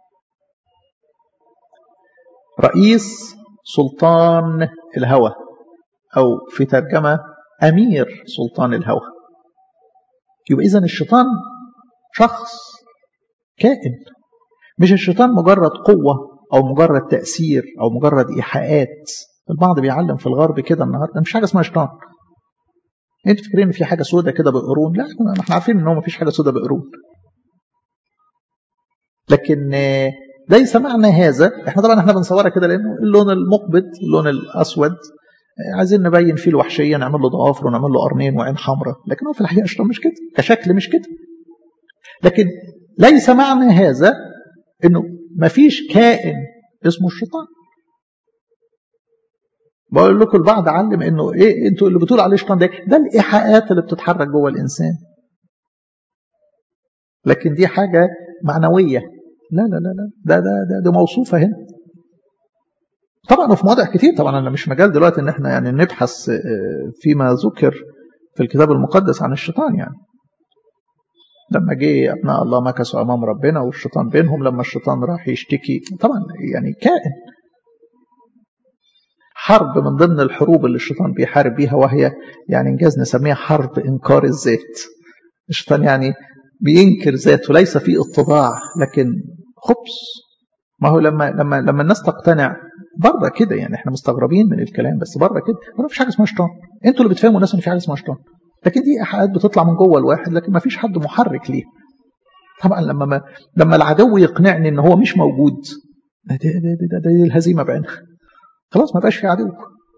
رئيس سلطان الهوى أو في ترجمة أمير سلطان الهوى يبقى إذن الشيطان شخص كائن مش الشيطان مجرد قوة أو مجرد تأثير أو مجرد إيحاءات البعض بيعلم في الغرب كده النهارده مش حاجة اسمها شيطان انت فاكرين ان في حاجه سودة كده بقرون لا احنا عارفين ان هو مفيش حاجه سودة بقرون لكن ليس معنى هذا احنا طبعا احنا بنصورها كده لانه اللون المقبض اللون الاسود عايزين نبين فيه الوحشيه نعمل له ضوافر ونعمل له قرنين وعين حمراء لكن هو في الحقيقه الشيطان مش كده كشكل مش كده لكن ليس معنى هذا انه مفيش كائن اسمه الشيطان بقول لكم البعض علم انه ايه انتوا اللي بتقولوا عليه شيطان ده ده الايحاءات اللي بتتحرك جوه الانسان لكن دي حاجه معنويه لا لا لا لا ده ده ده, ده موصوفه هنا طبعا وفي مواضع كتير طبعا انا مش مجال دلوقتي ان احنا يعني نبحث فيما ذكر في الكتاب المقدس عن الشيطان يعني لما جه ابناء الله مكثوا امام ربنا والشيطان بينهم لما الشيطان راح يشتكي طبعا يعني كائن حرب من ضمن الحروب اللي الشيطان بيحارب بيها وهي يعني انجاز نسميها حرب انكار الذات الشيطان يعني بينكر ذاته ليس في اتضاع لكن خبث ما هو لما لما لما الناس تقتنع بره كده يعني احنا مستغربين من الكلام بس بره كده ما فيش حاجه اسمها شيطان انتوا اللي بتفهموا الناس ان في حاجه اسمها شيطان لكن دي ايحاءات بتطلع من جوه الواحد لكن ما فيش حد محرك ليه طبعا لما ما لما العدو يقنعني ان هو مش موجود ده ده ده, ده, ده الهزيمه بعينها خلاص ما بقاش في عدو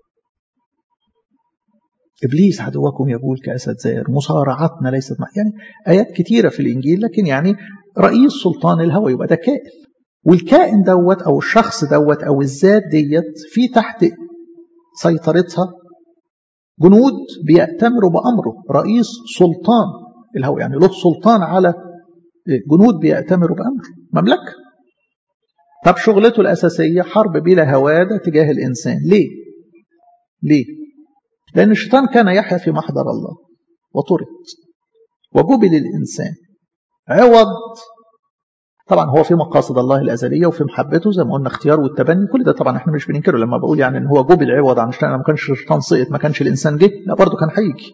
ابليس عدوكم يقول كاسد زائر مصارعتنا ليست مع يعني ايات كتيره في الانجيل لكن يعني رئيس سلطان الهوى يبقى ده كائن والكائن دوت او الشخص دوت او الذات ديت في تحت سيطرتها جنود بيأتمروا بأمره رئيس سلطان الهوى يعني له سلطان على جنود بيأتمروا بأمره مملكة طب شغلته الأساسية حرب بلا هوادة تجاه الإنسان ليه؟ ليه؟ لأن الشيطان كان يحيا في محضر الله وطرد وجبل الإنسان عوض طبعا هو في مقاصد الله الازليه وفي محبته زي ما قلنا اختيار والتبني كل ده طبعا احنا مش بننكره لما بقول يعني ان هو جوب العوض عن الشيطان ما كانش الشيطان سقط ما كانش الانسان جه لا برضه كان هيجي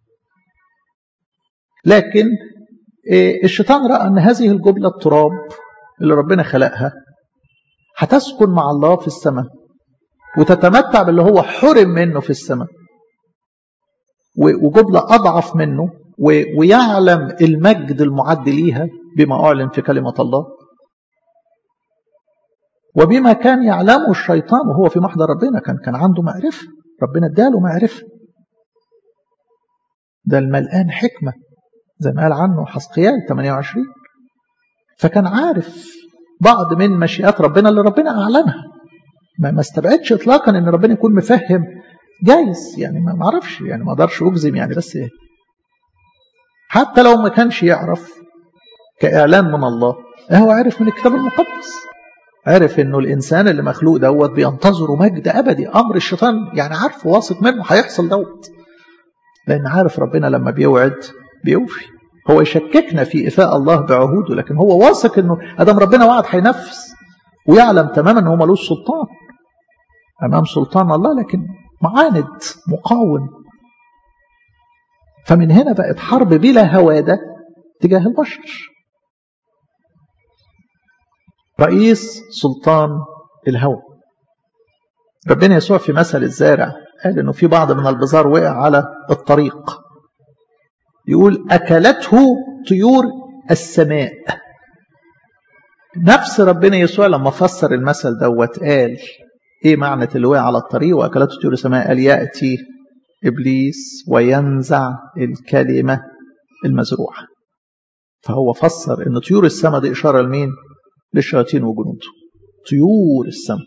لكن الشيطان راى ان هذه الجبله التراب اللي ربنا خلقها هتسكن مع الله في السماء وتتمتع باللي هو حرم منه في السماء وجبله اضعف منه ويعلم المجد المعد ليها بما أعلن في كلمة الله وبما كان يعلمه الشيطان وهو في محضر ربنا كان كان عنده معرفة ربنا اداله معرفة ده الملآن حكمة زي ما قال عنه حسقيال 28 فكان عارف بعض من مشيئات ربنا اللي ربنا أعلنها ما ما استبعدش إطلاقا إن ربنا يكون مفهم جايز يعني ما اعرفش يعني ما اقدرش اجزم يعني بس ايه حتى لو ما كانش يعرف كإعلان من الله هو عارف من الكتاب المقدس عارف انه الانسان اللي مخلوق دوت بينتظره مجد ابدي امر الشيطان يعني عارف واثق منه هيحصل دوت لان عارف ربنا لما بيوعد بيوفي هو يشككنا في إفاء الله بعهوده لكن هو واثق انه ادم ربنا وعد هينفذ ويعلم تماما ان هو ملوش سلطان امام سلطان الله لكن معاند مقاوم فمن هنا بقت حرب بلا هواده تجاه البشر رئيس سلطان الهوى ربنا يسوع في مثل الزارع قال انه في بعض من البزار وقع على الطريق يقول اكلته طيور السماء نفس ربنا يسوع لما فسر المثل دوت قال ايه معنى اللي وقع على الطريق واكلته طيور السماء قال ياتي ابليس وينزع الكلمه المزروعه فهو فسر ان طيور السماء دي اشاره لمين للشياطين وجنوده طيور السماء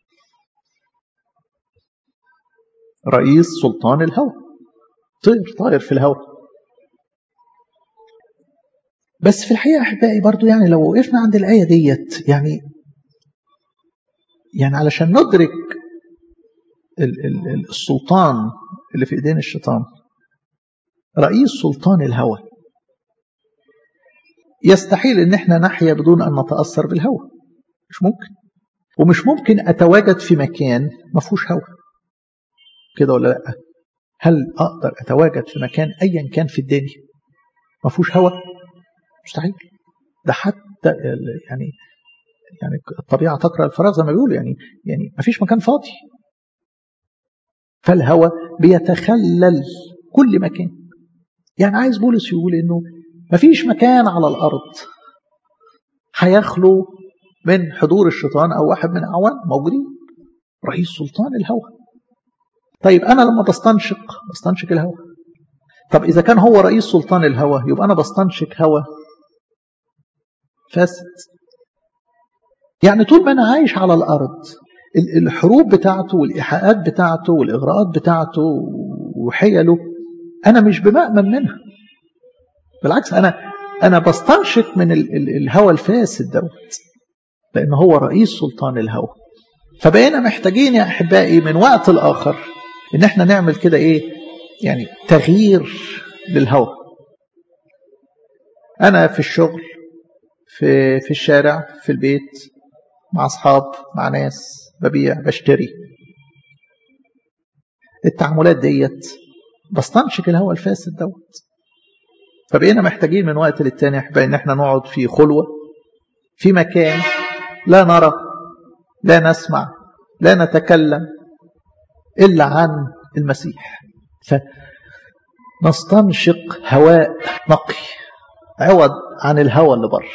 رئيس سلطان الهوى طير طاير في الهوى بس في الحقيقة أحبائي برضو يعني لو وقفنا عند الآية ديت يعني يعني علشان ندرك ال ال السلطان اللي في إيدين الشيطان رئيس سلطان الهوى يستحيل ان احنا نحيا بدون ان نتاثر بالهواء مش ممكن ومش ممكن اتواجد في مكان ما فيهوش هواء كده ولا لا هل اقدر اتواجد في مكان ايا كان في الدنيا ما فيهوش هواء مستحيل ده حتى يعني يعني الطبيعه تقرا الفراغ زي ما بيقولوا يعني يعني ما فيش مكان فاضي فالهواء بيتخلل كل مكان يعني عايز بولس يقول انه مفيش مكان على الأرض هيخلو من حضور الشيطان أو واحد من أعوان موجودين رئيس سلطان الهوى طيب أنا لما بستنشق بستنشق الهوى طب إذا كان هو رئيس سلطان الهوى يبقى أنا بستنشق هوى فاسد يعني طول ما أنا عايش على الأرض الحروب بتاعته والإيحاءات بتاعته والإغراءات بتاعته وحيله أنا مش بمأمن منها بالعكس انا انا بستنشق من ال ال الهوى الفاسد دوت لان هو رئيس سلطان الهوى فبقينا محتاجين يا احبائي من وقت لاخر ان احنا نعمل كده ايه يعني تغيير للهوى انا في الشغل في في الشارع في البيت مع اصحاب مع ناس ببيع بشتري التعاملات ديت بستنشق الهوى الفاسد دوت فبقينا محتاجين من وقت للتاني احبائي ان احنا نقعد في خلوه في مكان لا نرى لا نسمع لا نتكلم الا عن المسيح فنستنشق هواء نقي عوض عن الهواء اللي بره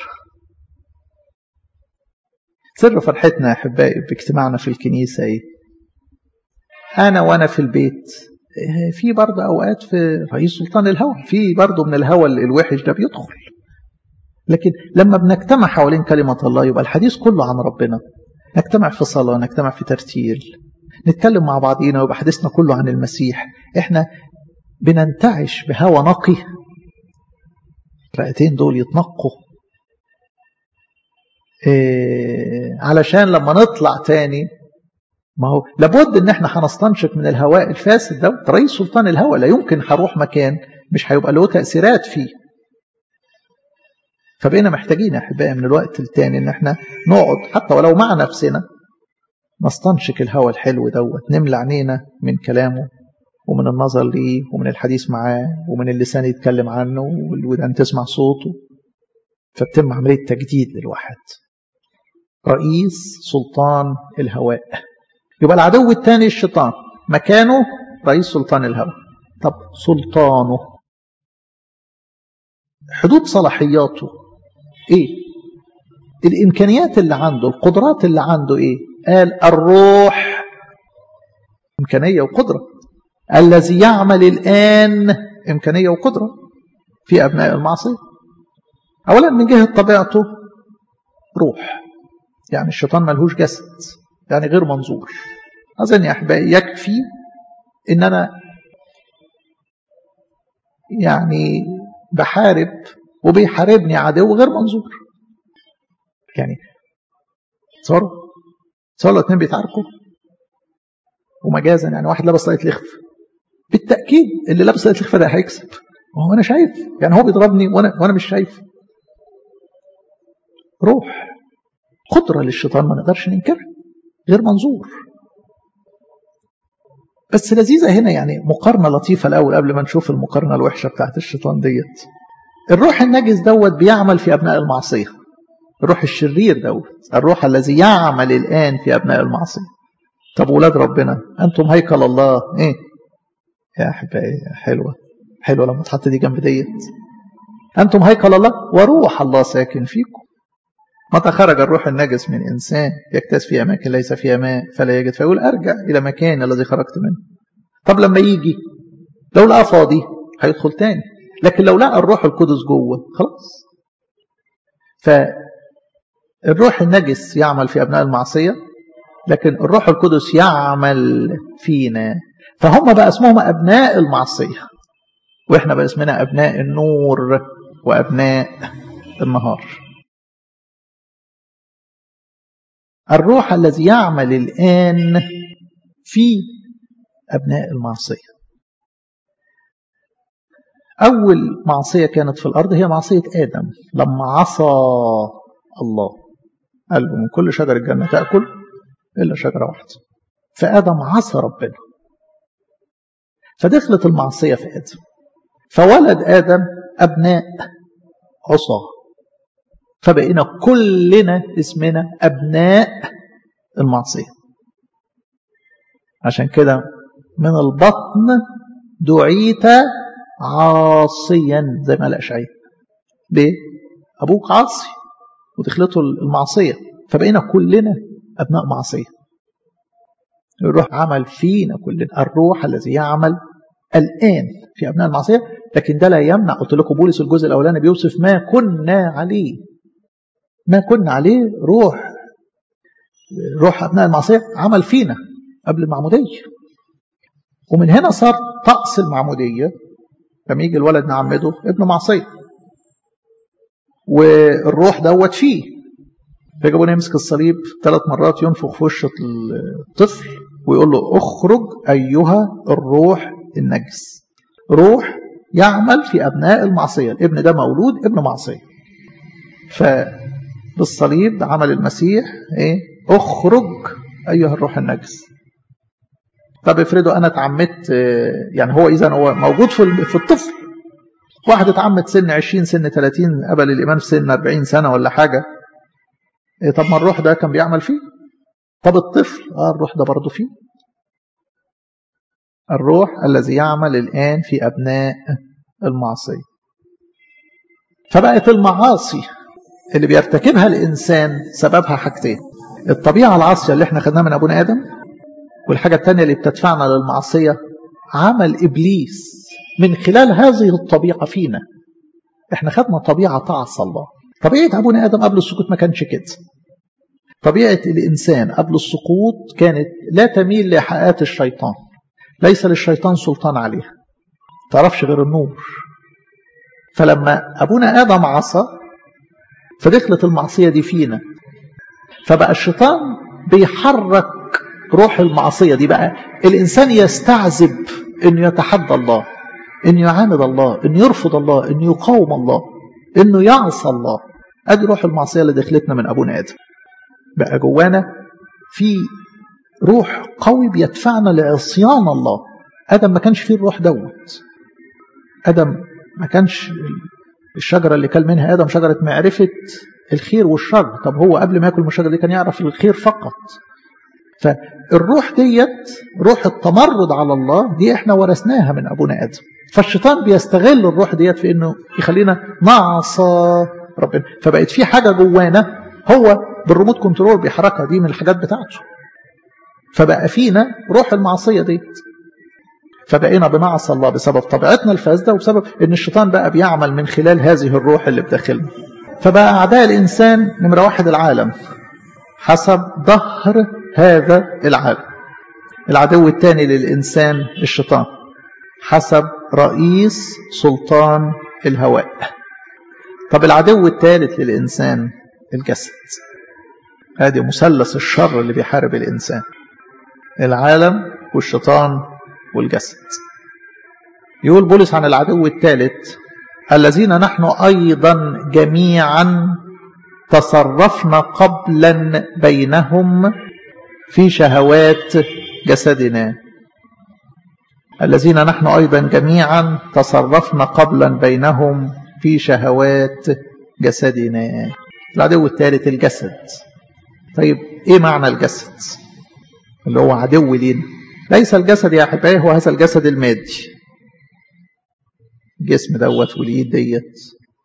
سر فرحتنا يا احبائي باجتماعنا في الكنيسه ايه انا وانا في البيت في برضه اوقات في رئيس سلطان الهوى في برضه من الهوى الوحش ده بيدخل لكن لما بنجتمع حوالين كلمه الله يبقى الحديث كله عن ربنا نجتمع في صلاه نجتمع في ترتيل نتكلم مع بعضينا ويبقى حديثنا كله عن المسيح احنا بننتعش بهوى نقي الرئتين دول يتنقوا إيه علشان لما نطلع تاني ما هو لابد ان احنا هنستنشق من الهواء الفاسد ده رئيس سلطان الهواء لا يمكن هروح مكان مش هيبقى له تاثيرات فيه فبقينا محتاجين يا احبائي من الوقت التاني ان احنا نقعد حتى ولو مع نفسنا نستنشق الهواء الحلو دوت نملى عينينا من كلامه ومن النظر ليه ومن الحديث معاه ومن اللسان يتكلم عنه والودان تسمع صوته فبتم عملية تجديد للواحد رئيس سلطان الهواء يبقى العدو الثاني الشيطان مكانه رئيس سلطان الهواء طب سلطانه حدود صلاحياته ايه الامكانيات اللي عنده القدرات اللي عنده ايه قال الروح امكانيه وقدره الذي يعمل الان امكانيه وقدره في ابناء المعصيه اولا من جهه طبيعته روح يعني الشيطان ملهوش جسد يعني غير منظور أظن يا أحبائي يكفي إن أنا يعني بحارب وبيحاربني عدو غير منظور يعني تصوروا تصوروا الاثنين بيتعاركوا ومجازا يعني واحد لابس طاقية لخف بالتأكيد اللي لابس طاقية لخف ده هيكسب وهو أنا شايف يعني هو بيضربني وأنا وأنا مش شايف روح قدرة للشيطان ما نقدرش ننكرها غير منظور بس لذيذة هنا يعني مقارنة لطيفة الأول قبل ما نشوف المقارنة الوحشة بتاعت الشيطان ديت الروح النجس دوت بيعمل في أبناء المعصية الروح الشرير دوت الروح الذي يعمل الآن في أبناء المعصية طب ولاد ربنا أنتم هيكل الله إيه يا أحبائي حلوة حلوة لما تحط دي جنب ديت أنتم هيكل الله وروح الله ساكن فيكم متى خرج الروح النجس من إنسان يكتاز في أماكن ليس فيها ماء فلا يجد فيقول أرجع إلى مكان الذي خرجت منه طب لما يجي لو لقى فاضي هيدخل تاني لكن لو لقى الروح القدس جوه خلاص فالروح النجس يعمل في أبناء المعصية لكن الروح القدس يعمل فينا فهم بقى اسمهم أبناء المعصية وإحنا بقى اسمنا أبناء النور وأبناء النهار الروح الذي يعمل الآن في أبناء المعصية أول معصية كانت في الأرض هي معصية آدم لما عصى الله قال له من كل شجر الجنة تأكل إلا شجرة واحدة فآدم عصى ربنا فدخلت المعصية في آدم فولد آدم أبناء عصاه فبقينا كلنا اسمنا أبناء المعصية عشان كده من البطن دعيت عاصيا زي ما الأشعية ليه؟ أبوك عاصي ودخلته المعصية فبقينا كلنا أبناء معصية الروح عمل فينا كلنا الروح الذي يعمل الآن في أبناء المعصية لكن ده لا يمنع قلت لكم بولس الجزء الأولاني بيوصف ما كنا عليه ما كنا عليه روح روح أبناء المعصية عمل فينا قبل المعمودية ومن هنا صار طقس المعمودية لما يجي الولد نعمده ابن معصية والروح دوت فيه فيجب يمسك الصليب ثلاث مرات ينفخ في وش الطفل ويقول له اخرج أيها الروح النجس روح يعمل في أبناء المعصية الابن ده مولود ابن معصية فبالصليب عمل المسيح ايه اخرج أيها الروح النجس طب افرضوا أنا اتعمدت يعني هو إذا هو موجود في في الطفل واحد اتعمد سن 20 سن 30 قبل الإيمان في سن 40 سنة ولا حاجة إيه طب ما الروح ده كان بيعمل فيه طب الطفل اه الروح ده برضه فيه الروح الذي يعمل الآن في أبناء المعصية فبقت المعاصي اللي بيرتكبها الإنسان سببها حاجتين الطبيعة العاصية اللي احنا خدناها من أبونا آدم والحاجة الثانية اللي بتدفعنا للمعصية عمل إبليس من خلال هذه الطبيعة فينا احنا خدنا طبيعة تعصى الله طبيعة أبونا آدم قبل السقوط ما كانش كده طبيعة الإنسان قبل السقوط كانت لا تميل لإيحاءات الشيطان ليس للشيطان سلطان عليها تعرفش غير النور فلما أبونا آدم عصى فدخلت المعصية دي فينا فبقى الشيطان بيحرك روح المعصية دي بقى الإنسان يستعذب أنه يتحدى الله أنه يعاند الله أنه يرفض الله أنه يقاوم الله أنه يعصى الله أدي روح المعصية اللي دخلتنا من أبونا آدم بقى جوانا في روح قوي بيدفعنا لعصيان الله آدم ما كانش فيه الروح دوت آدم ما كانش الشجرة اللي كل منها آدم شجرة معرفة الخير والشر طب هو قبل ما ياكل من الشجرة دي كان يعرف الخير فقط فالروح ديت روح التمرد على الله دي احنا ورثناها من ابونا ادم فالشيطان بيستغل الروح ديت في انه يخلينا نعصى ربنا فبقت في حاجه جوانا هو بالريموت كنترول بيحركها دي من الحاجات بتاعته فبقى فينا روح المعصيه ديت فبقينا بنعصى الله بسبب طبيعتنا الفاسده وبسبب ان الشيطان بقى بيعمل من خلال هذه الروح اللي بداخلنا فبقى اعداء الانسان نمره واحد العالم حسب ظهر هذا العالم العدو الثاني للإنسان الشيطان حسب رئيس سلطان الهواء طب العدو الثالث للإنسان الجسد هذه مثلث الشر اللي بيحارب الإنسان العالم والشيطان والجسد يقول بولس عن العدو الثالث الذين نحن أيضا جميعا تصرفنا قبلا بينهم في شهوات جسدنا الذين نحن أيضا جميعا تصرفنا قبلا بينهم في شهوات جسدنا العدو الثالث الجسد طيب ايه معنى الجسد اللي هو عدو لينا ليس الجسد يا احبائي هو هذا الجسد المادي الجسم دوت والايد ديت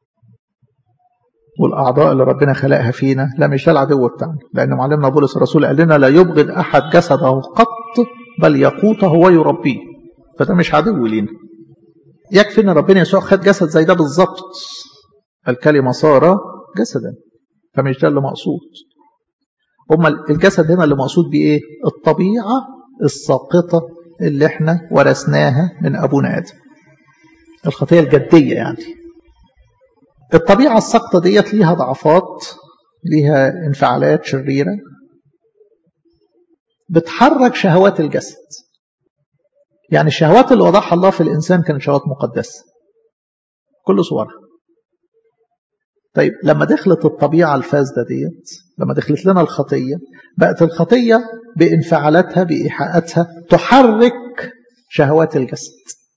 والاعضاء اللي ربنا خلقها فينا لا مش ده العدو بتاعنا لان معلمنا بولس الرسول قال لنا لا يبغض احد جسده قط بل يقوته ويربيه فده مش عدو لينا يكفي ان ربنا يسوع خد جسد زي ده بالظبط الكلمه صار جسدا فمش ده اللي مقصود أما الجسد هنا اللي مقصود بيه ايه الطبيعه الساقطه اللي احنا ورثناها من ابونا ادم الخطيه الجديه يعني الطبيعة الساقطة ديت ليها ضعفات ليها انفعالات شريرة بتحرك شهوات الجسد يعني الشهوات اللي وضعها الله في الإنسان كانت شهوات مقدسة كل صورها طيب لما دخلت الطبيعة الفاسدة ديت لما دخلت لنا الخطية بقت الخطية بانفعالاتها بإيحاءاتها تحرك شهوات الجسد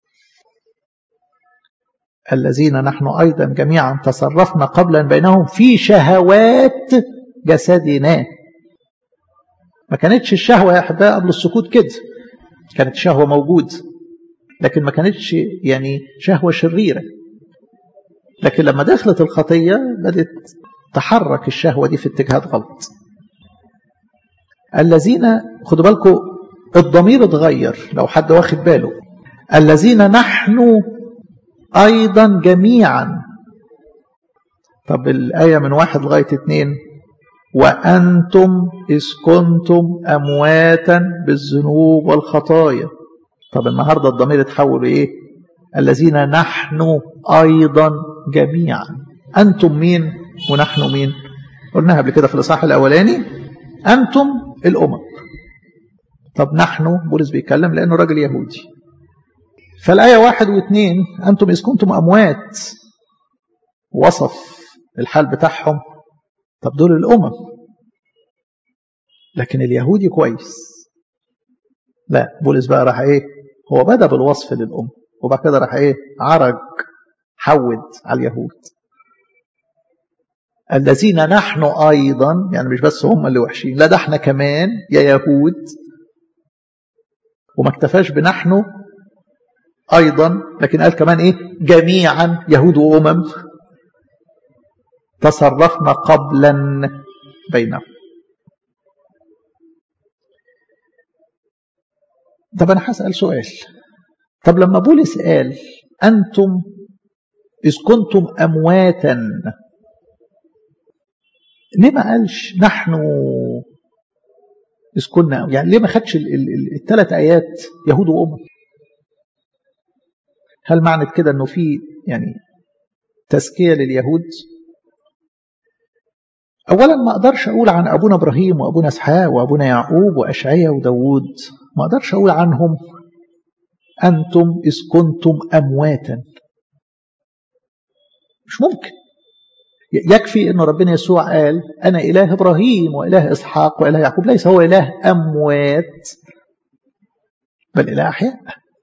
الذين نحن أيضا جميعا تصرفنا قبلا بينهم في شهوات جسدنا ما كانتش الشهوة يا أحباء قبل السكوت كده كانت شهوة موجود لكن ما كانتش يعني شهوة شريرة لكن لما دخلت الخطية بدأت تحرك الشهوة دي في اتجاهات غلط الذين خدوا بالكم الضمير اتغير لو حد واخد باله الذين نحن أيضا جميعا طب الآية من واحد لغاية اتنين وأنتم إذ كنتم أمواتا بالذنوب والخطايا طب النهاردة الضمير اتحول إيه الذين نحن أيضا جميعا أنتم مين ونحن مين قلناها قبل كده في الإصحاح الأولاني أنتم الأمم طب نحن بولس بيتكلم لأنه راجل يهودي فالآية واحد واثنين أنتم إذ كنتم أموات وصف الحال بتاعهم طب دول الأمم لكن اليهودي كويس لا بولس بقى راح إيه هو بدأ بالوصف للأم وبعد كده راح إيه عرج حود على اليهود الذين نحن أيضا يعني مش بس هم اللي وحشين لا ده احنا كمان يا يهود وما اكتفاش بنحن أيضا لكن قال كمان إيه جميعا يهود وأمم تصرفنا قبلا بينهم طب أنا هسأل سؤال طب لما بولس قال أنتم إذ كنتم أمواتا ليه ما قالش نحن إذ كنا يعني ليه ما خدش الثلاث آيات يهود وأمم هل معنى كده أنه في يعني تزكية لليهود أولا ما أقدرش أقول عن أبونا إبراهيم وأبونا إسحاق وأبونا يعقوب وأشعيا وداود ما أقدرش أقول عنهم أنتم إذ كنتم أمواتا مش ممكن يكفي أن ربنا يسوع قال أنا إله إبراهيم وإله إسحاق وإله يعقوب ليس هو إله أموات بل إله أحياء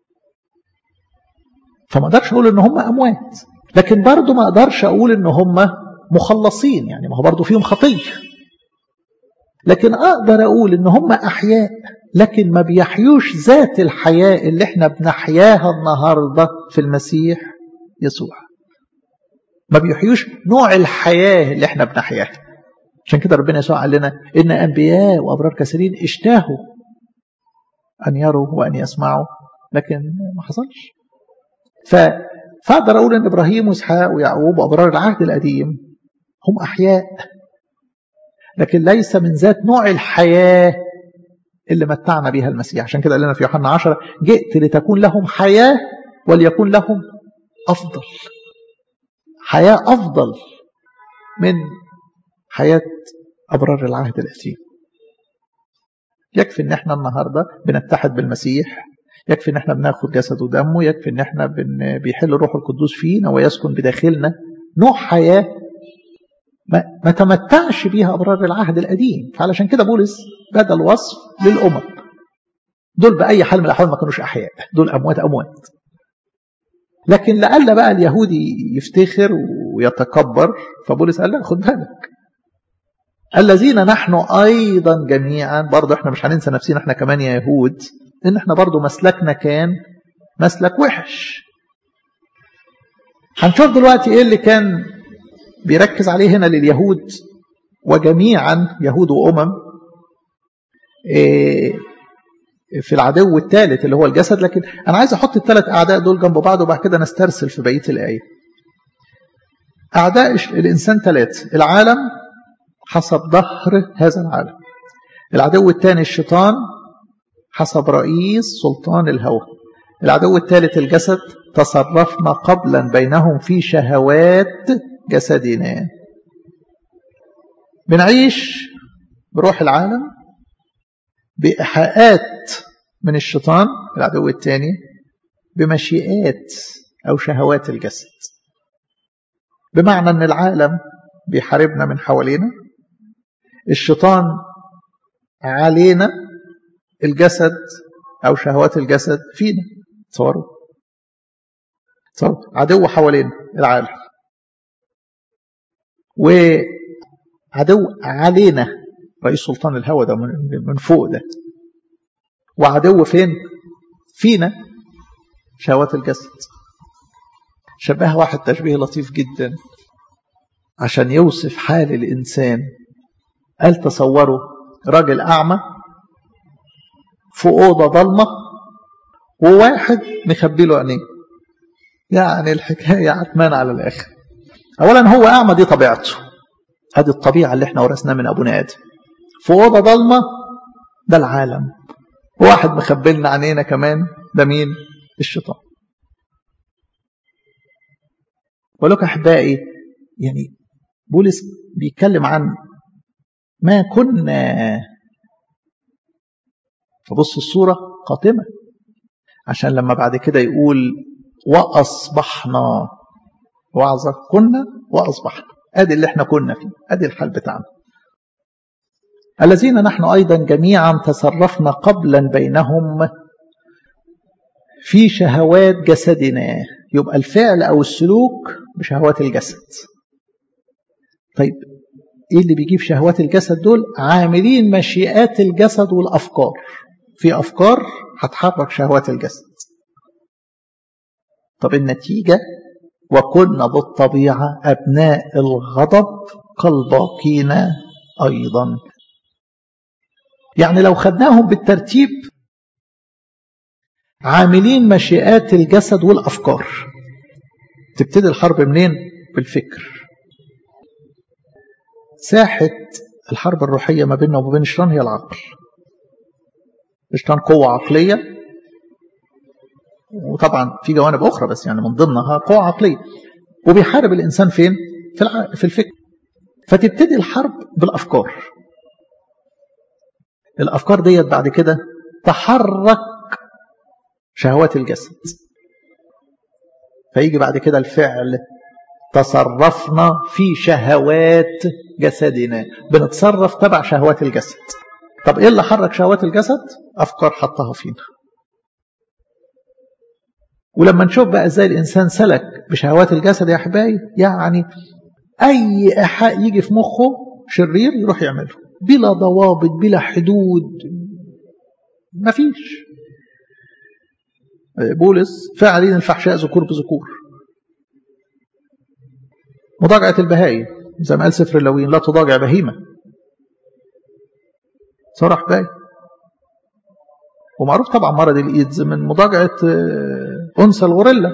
فما أقدرش أقول أن هم أموات لكن برضو ما أقدرش أقول أن هم مخلصين يعني ما هو برضو فيهم خطية لكن أقدر أقول أن هم أحياء لكن ما بيحيوش ذات الحياة اللي احنا بنحياها النهاردة في المسيح يسوع ما بيحيوش نوع الحياة اللي احنا بنحياها عشان كده ربنا يسوع قال لنا إن أنبياء وأبرار كثيرين اشتاهوا أن يروا وأن يسمعوا لكن ما حصلش ف... فأقدر أقول أن إبراهيم وإسحاق ويعقوب وأبرار العهد القديم هم أحياء لكن ليس من ذات نوع الحياة اللي متعنا بها المسيح عشان كده قال لنا في يوحنا 10 جئت لتكون لهم حياة وليكون لهم أفضل حياة أفضل من حياة أبرار العهد القديم يكفي ان احنا النهارده بنتحد بالمسيح يكفي ان احنا بناخد جسد ودمه يكفي ان احنا بن بيحل الروح القدوس فينا ويسكن بداخلنا نوع حياه ما, ما تمتعش بيها ابرار العهد القديم فعلشان كده بولس بدا الوصف للامم دول باي حال من الاحوال ما كانوش احياء دول اموات اموات لكن لعل بقى اليهودي يفتخر ويتكبر فبولس قال لا خد بالك الذين نحن ايضا جميعا برضه احنا مش هننسى نفسنا احنا كمان يا يهود ان احنا برضه مسلكنا كان مسلك وحش هنشوف دلوقتي ايه اللي كان بيركز عليه هنا لليهود وجميعا يهود وامم إيه في العدو الثالث اللي هو الجسد لكن انا عايز احط الثلاث اعداء دول جنب بعض وبعد كده نسترسل في بقيه الايه اعداء الانسان ثلاثه العالم حسب ظهر هذا العالم العدو الثاني الشيطان حسب رئيس سلطان الهوى العدو الثالث الجسد تصرفنا قبلا بينهم في شهوات جسدنا بنعيش بروح العالم بإيحاءات من الشيطان العدو الثاني بمشيئات أو شهوات الجسد بمعنى أن العالم بيحاربنا من حوالينا الشيطان علينا الجسد أو شهوات الجسد فينا تصوروا تصوروا عدو حوالينا العالم وعدو علينا رئيس سلطان الهوى ده من فوق ده وعدو فين فينا شهوات الجسد شبه واحد تشبيه لطيف جدا عشان يوصف حال الإنسان قال تصوروا راجل أعمى في أوضة ضلمة وواحد مخبي له عينيه يعني الحكاية عتمان على الآخر أولا هو أعمى دي طبيعته هذه الطبيعة اللي احنا ورثناها من أبونا آدم في أوضة ضلمة ده العالم واحد مخبي لنا عينينا كمان ده مين الشيطان ولك أحبائي يعني بولس بيتكلم عن ما كنا فبص الصورة قاتمة عشان لما بعد كده يقول وأصبحنا وعظة كنا وأصبحنا أدي اللي احنا كنا فيه أدي الحال بتاعنا الذين نحن أيضا جميعا تصرفنا قبلا بينهم في شهوات جسدنا يبقى الفعل أو السلوك بشهوات الجسد طيب إيه اللي بيجيب شهوات الجسد دول عاملين مشيئات الجسد والأفكار في أفكار هتحرك شهوات الجسد طب النتيجة وكنا بالطبيعة أبناء الغضب كالباقين أيضا يعني لو خدناهم بالترتيب عاملين مشيئات الجسد والأفكار تبتدي الحرب منين؟ بالفكر ساحة الحرب الروحية ما بيننا وما بين الشيطان هي العقل الشيطان قوة عقلية وطبعا في جوانب أخرى بس يعني من ضمنها قوة عقلية وبيحارب الإنسان فين؟ في, الع... في الفكر فتبتدي الحرب بالأفكار الأفكار ديت بعد كده تحرك شهوات الجسد فيجي بعد كده الفعل تصرفنا في شهوات جسدنا بنتصرف تبع شهوات الجسد طب ايه اللي حرك شهوات الجسد افكار حطها فينا ولما نشوف بقى ازاي الانسان سلك بشهوات الجسد يا احبائي يعني اي ايحاء يجي في مخه شرير يروح يعمله بلا ضوابط بلا حدود مفيش بولس فاعلين الفحشاء ذكور بذكور مضاجعة البهائم زي ما قال سفر اللوين لا تضاجع بهيمة صرح باي ومعروف طبعا مرض الايدز من مضاجعة انثى الغوريلا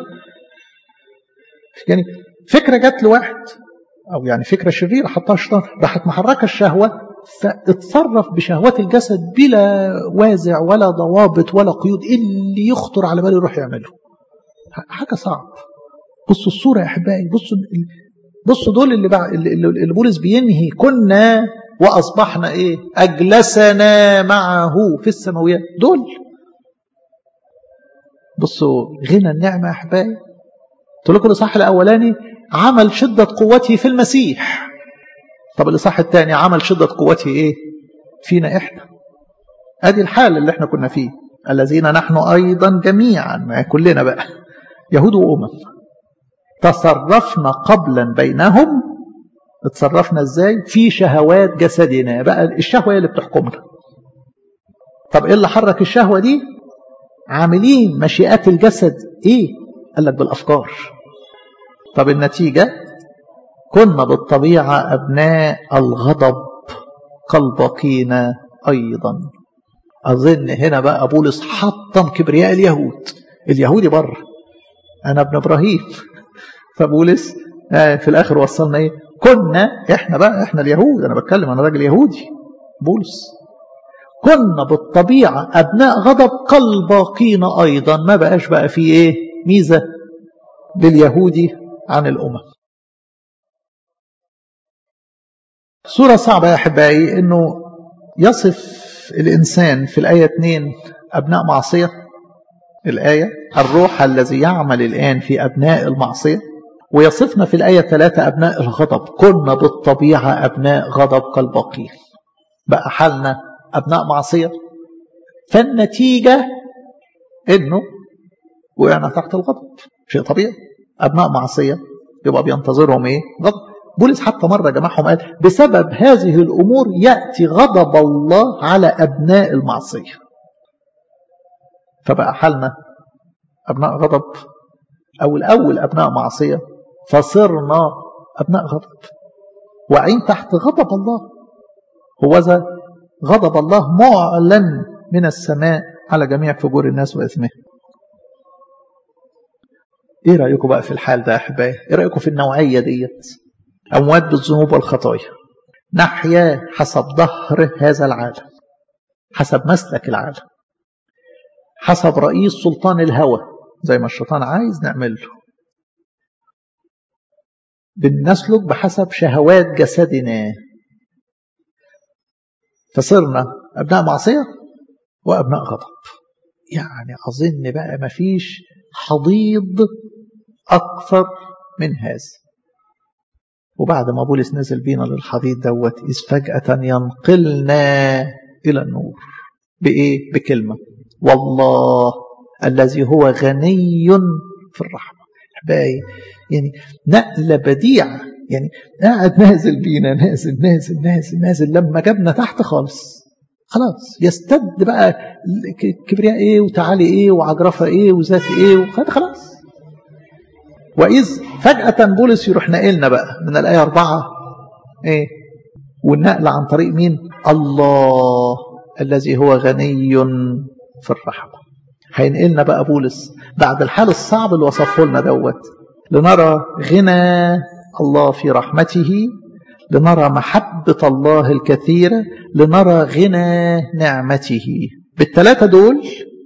يعني فكرة جت لواحد او يعني فكرة شريرة حطها الشيطان راحت محركة الشهوة فاتصرف بشهوات الجسد بلا وازع ولا ضوابط ولا قيود اللي يخطر على باله يروح يعمله حاجة صعب بصوا الصورة يا أحبائي بصوا بصوا دول اللي, بع... اللي بولس بينهي كنا وأصبحنا إيه أجلسنا معه في السماويات دول بصوا غنى النعمة يا أحبائي قلت لكم الإصحاح الأولاني عمل شدة قوته في المسيح طب الإصحاح الثاني عمل شدة قوته إيه فينا إحنا ادي الحال اللي احنا كنا فيه الذين نحن أيضا جميعا ما كلنا بقى يهود وأمم تصرفنا قبلا بينهم اتصرفنا ازاي في شهوات جسدنا بقى الشهوة هي اللي بتحكمنا طب ايه اللي حرك الشهوة دي عاملين مشيئات الجسد ايه قال لك بالافكار طب النتيجة كنا بالطبيعة ابناء الغضب كالباقين ايضا اظن هنا بقى بولس حطم كبرياء اليهود اليهودي بره انا ابن ابراهيم فبولس في الاخر وصلنا ايه كنا احنا بقى احنا اليهود انا بتكلم انا راجل يهودي بولس كنا بالطبيعة أبناء غضب كالباقين أيضا ما بقاش بقى في إيه ميزة لليهودي عن الأمم صورة صعبة يا أحبائي أنه يصف الإنسان في الآية 2 أبناء معصية الآية الروح الذي يعمل الآن في أبناء المعصية ويصفنا في الآية 3 أبناء الغضب كنا بالطبيعة أبناء غضب كالباقين بقى حالنا أبناء معصية فالنتيجة إنه وقعنا تحت الغضب شيء طبيعي أبناء معصية يبقى بينتظرهم إيه غضب بولس حتى مرة جمعهم قال بسبب هذه الأمور يأتي غضب الله على أبناء المعصية فبقى حالنا أبناء غضب أو الأول أبناء معصية فصرنا أبناء غضب وعين تحت غضب الله هو ذا غضب الله معلن من السماء على جميع فجور الناس وإثمهم ايه رأيكم بقى في الحال ده يا احبائي ايه رأيكم في النوعية ديت أموات بالذنوب والخطايا نحيا حسب ظهر هذا العالم حسب مسلك العالم حسب رئيس سلطان الهوى زي ما الشيطان عايز نعمل له بنسلك بحسب شهوات جسدنا فصرنا أبناء معصية وأبناء غضب يعني أظن بقى ما فيش حضيض أكثر من هذا وبعد ما بولس نزل بينا للحضيض دوت إذ فجأة ينقلنا إلى النور بإيه؟ بكلمة والله الذي هو غني في الرحمة أحبائي يعني نقلة بديعة يعني قاعد نازل بينا نازل نازل نازل نازل لما جابنا تحت خالص خلاص يستد بقى كبرياء ايه وتعالي ايه وعجرفة ايه وذات ايه خلاص وإذ فجأة بولس يروح نقلنا بقى من الآية أربعة ايه والنقل عن طريق مين الله الذي هو غني في الرحمة هينقلنا بقى بولس بعد الحال الصعب اللي وصفه لنا دوت لنرى غنى الله في رحمته لنرى محبة الله الكثيرة لنرى غنى نعمته بالثلاثة دول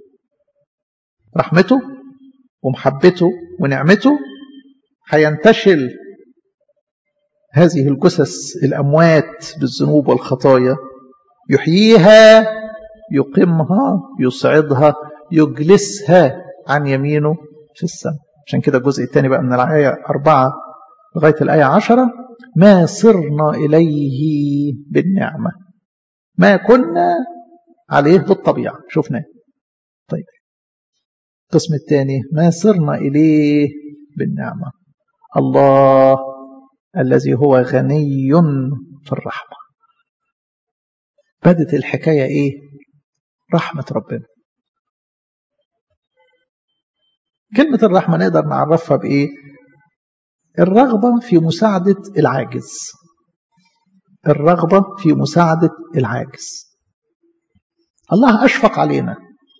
رحمته ومحبته ونعمته هينتشل هذه الجثث الأموات بالذنوب والخطايا يحييها يقيمها يصعدها يجلسها عن يمينه في السماء عشان كده الجزء الثاني بقى من الآية أربعة لغاية الآية عشرة ما صرنا إليه بالنعمة ما كنا عليه بالطبيعة شفناه طيب القسم الثاني ما صرنا إليه بالنعمة الله الذي هو غني في الرحمة بدت الحكاية إيه رحمة ربنا كلمة الرحمة نقدر نعرفها بإيه الرغبة في مساعدة العاجز الرغبة في مساعدة العاجز الله أشفق علينا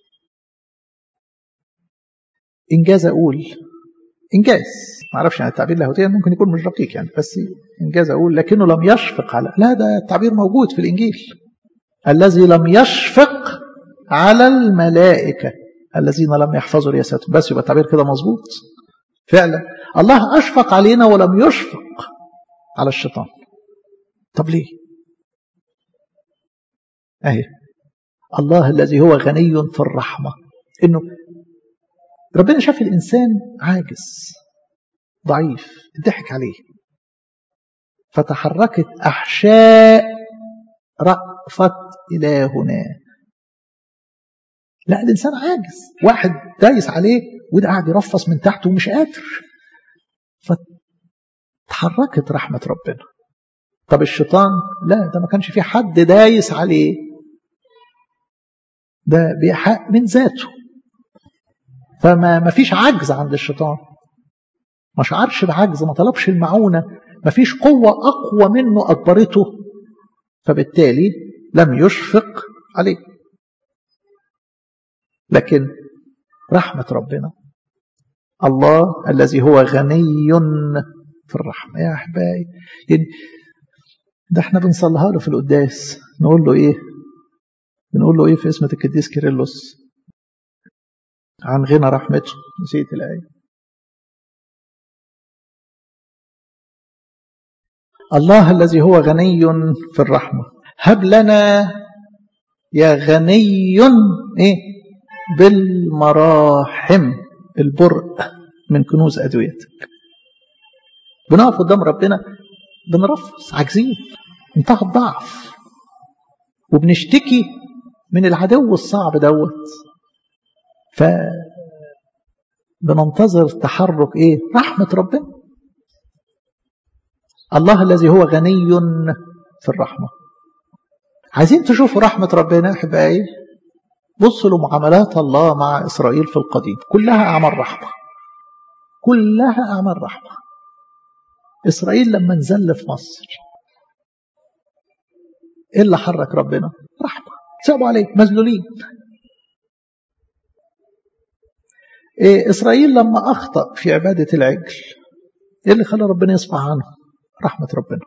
إنجاز أقول إنجاز ما أعرفش يعني التعبير لاهوتيا ممكن يكون مش دقيق يعني بس إنجاز أقول لكنه لم يشفق على لا ده التعبير موجود في الإنجيل الذي لم يشفق على الملائكة الذين لم يحفظوا رياستهم بس يبقى التعبير كده مظبوط فعلا الله أشفق علينا ولم يشفق على الشيطان طب ليه أهي الله الذي هو غني في الرحمة إنه ربنا شاف الإنسان عاجز ضعيف ضحك عليه فتحركت أحشاء رأفة إلهنا لا الإنسان عاجز واحد دايس عليه وده قاعد يرفص من تحته ومش قادر فتحركت رحمة ربنا طب الشيطان لا ده ما كانش في حد دايس عليه ده بيحق من ذاته فما ما فيش عجز عند الشيطان ما شعرش بعجز ما طلبش المعونة ما فيش قوة أقوى منه أكبرته فبالتالي لم يشفق عليه لكن رحمة ربنا الله الذي هو غني في الرحمة يا أحبائي يعني ده احنا بنصليها له في القداس نقول له ايه بنقول له ايه في اسمة القديس كيرلس عن غنى رحمته نسيت الآية الله الذي هو غني في الرحمة هب لنا يا غني ايه بالمراحم البرء من كنوز أدويتك بنقف قدام ربنا بنرفص عاجزين انتهى الضعف وبنشتكي من العدو الصعب دوت ف بننتظر تحرك ايه رحمة ربنا الله الذي هو غني في الرحمة عايزين تشوفوا رحمة ربنا احبائي بصوا لمعاملات الله مع إسرائيل في القديم كلها أعمال رحمة كلها أعمال رحمة إسرائيل لما نزل في مصر إيه اللي حرك ربنا رحمة سابوا عليه مذلولين إيه إسرائيل لما أخطأ في عبادة العجل إيه اللي خلى ربنا يصفح عنه رحمة ربنا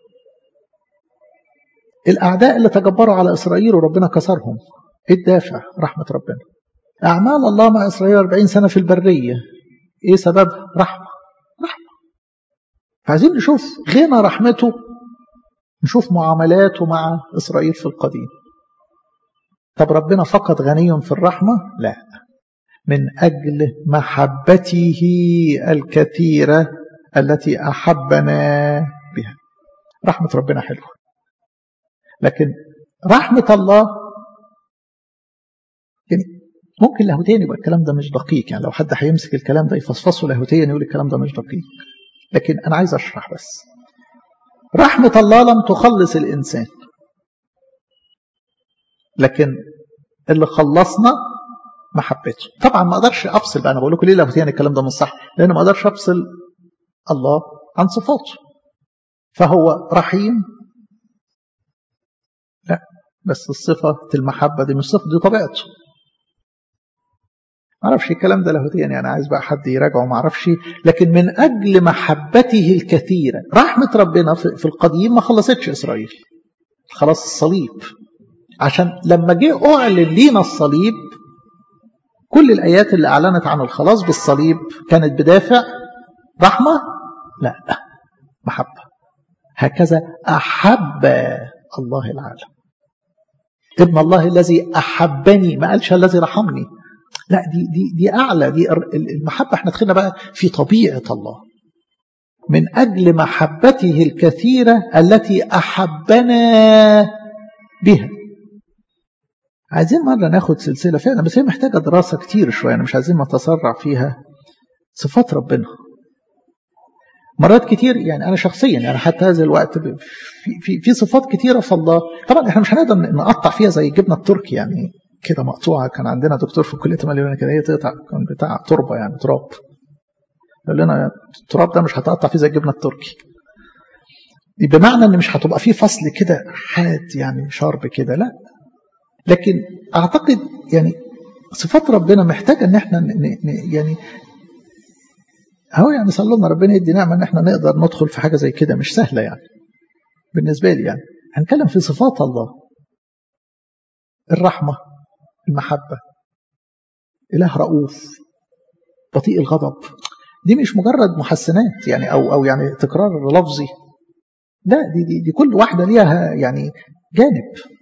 الأعداء اللي تجبروا على إسرائيل وربنا كسرهم إيه الدافع رحمة ربنا أعمال الله مع إسرائيل 40 سنة في البرية إيه سبب رحمة رحمة عايزين نشوف غنى رحمته نشوف معاملاته مع إسرائيل في القديم طب ربنا فقط غني في الرحمة لا من أجل محبته الكثيرة التي أحبنا بها رحمة ربنا حلوة لكن رحمة الله يعني ممكن لاهوتيا يبقى الكلام ده مش دقيق يعني لو حد هيمسك الكلام ده يفصفصه لاهوتيا يقول الكلام ده مش دقيق لكن انا عايز اشرح بس رحمة الله لم تخلص الانسان لكن اللي خلصنا محبته طبعا ما اقدرش افصل بقى انا بقول لكم ليه لاهوتيا الكلام ده مش صح لان ما اقدرش افصل الله عن صفاته فهو رحيم لا بس الصفة المحبة دي مش صفة دي طبيعته ما اعرفش الكلام ده لاهوتيا يعني عايز بقى حد يراجعه ما اعرفش لكن من اجل محبته الكثيره رحمه ربنا في القديم ما خلصتش اسرائيل خلاص الصليب عشان لما جه اعلن لينا الصليب كل الايات اللي اعلنت عن الخلاص بالصليب كانت بدافع رحمه لا محبه هكذا احب الله العالم ابن الله الذي احبني ما قالش الذي رحمني لا دي دي دي اعلى دي المحبه احنا دخلنا بقى في طبيعه الله من اجل محبته الكثيره التي احبنا بها عايزين مره ناخد سلسله فعلا بس هي محتاجه دراسه كتير شويه انا مش عايزين نتسرع فيها صفات ربنا مرات كتير يعني انا شخصيا يعني حتى هذا الوقت في في في صفات كتيره في الله طبعا احنا مش هنقدر نقطع فيها زي الجبنه التركي يعني كده مقطوعه كان عندنا دكتور في كليه الماليه كده هي تقطع كان بتاع تربه يعني تراب قال لنا التراب ده مش هتقطع فيه زي الجبنه التركي بمعنى ان مش هتبقى فيه فصل كده حاد يعني شارب كده لا لكن اعتقد يعني صفات ربنا محتاجه ان احنا يعني اهو يعني صلى لنا ربنا يدي نعمه ان احنا نقدر ندخل في حاجه زي كده مش سهله يعني بالنسبه لي يعني هنتكلم في صفات الله الرحمه المحبه اله رؤوف بطيء الغضب دي مش مجرد محسنات يعني او او يعني تكرار لفظي لا دي دي, دي كل واحده ليها يعني جانب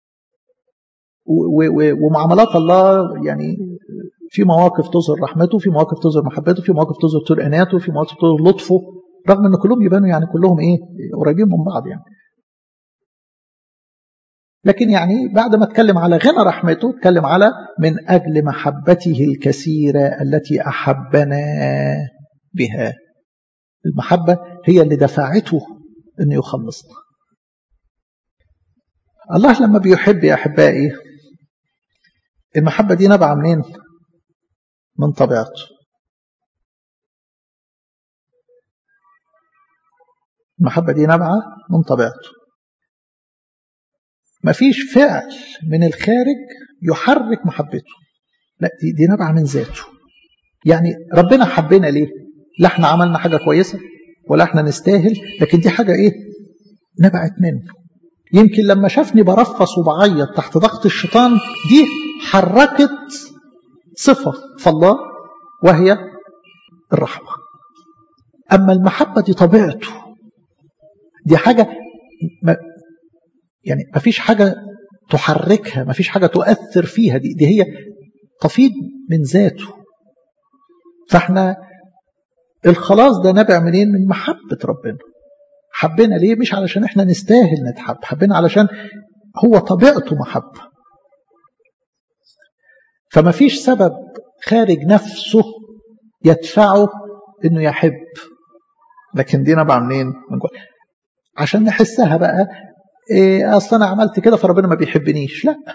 ومعاملات الله يعني في مواقف تظهر رحمته في مواقف تظهر محبته في مواقف تظهر تظهر اناته في مواقف تظهر لطفه رغم ان كلهم يبانوا يعني كلهم ايه قريبين من بعض يعني لكن يعني بعد ما اتكلم على غنى رحمته اتكلم على من اجل محبته الكثيره التي احبنا بها المحبه هي اللي دفعته انه يخلصنا الله لما بيحب يا احبائي المحبه دي نابعه منين من طبيعته المحبة دي نابعة من طبيعته مفيش فعل من الخارج يحرك محبته لا دي, دي نابعة من ذاته يعني ربنا حبنا ليه لا احنا عملنا حاجة كويسة ولا احنا نستاهل لكن دي حاجة ايه نبعت منه يمكن لما شافني برفص وبعيط تحت ضغط الشيطان دي حركت صفة في الله وهي الرحمة أما المحبة دي طبيعته دي حاجة ما يعني ما فيش حاجة تحركها ما فيش حاجة تؤثر فيها دي, دي هي تفيض من ذاته فاحنا الخلاص ده نابع منين من محبة ربنا حبنا ليه مش علشان احنا نستاهل نتحب حبنا علشان هو طبيعته محبة فما فيش سبب خارج نفسه يدفعه انه يحب لكن دي نبع منين من جوه عشان نحسها بقى إيه اصل انا عملت كده فربنا ما بيحبنيش لا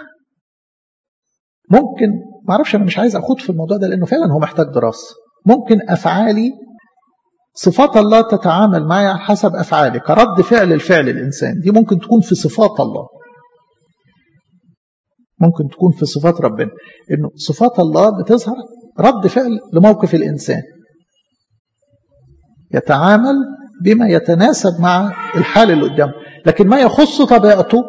ممكن ما اعرفش انا مش عايز اخوض في الموضوع ده لانه فعلا هو محتاج دراسه ممكن افعالي صفات الله تتعامل معي على حسب افعالي كرد فعل الفعل الانسان دي ممكن تكون في صفات الله ممكن تكون في صفات ربنا انه صفات الله بتظهر رد فعل لموقف الانسان يتعامل بما يتناسب مع الحال اللي قدامه لكن ما يخص طبيعته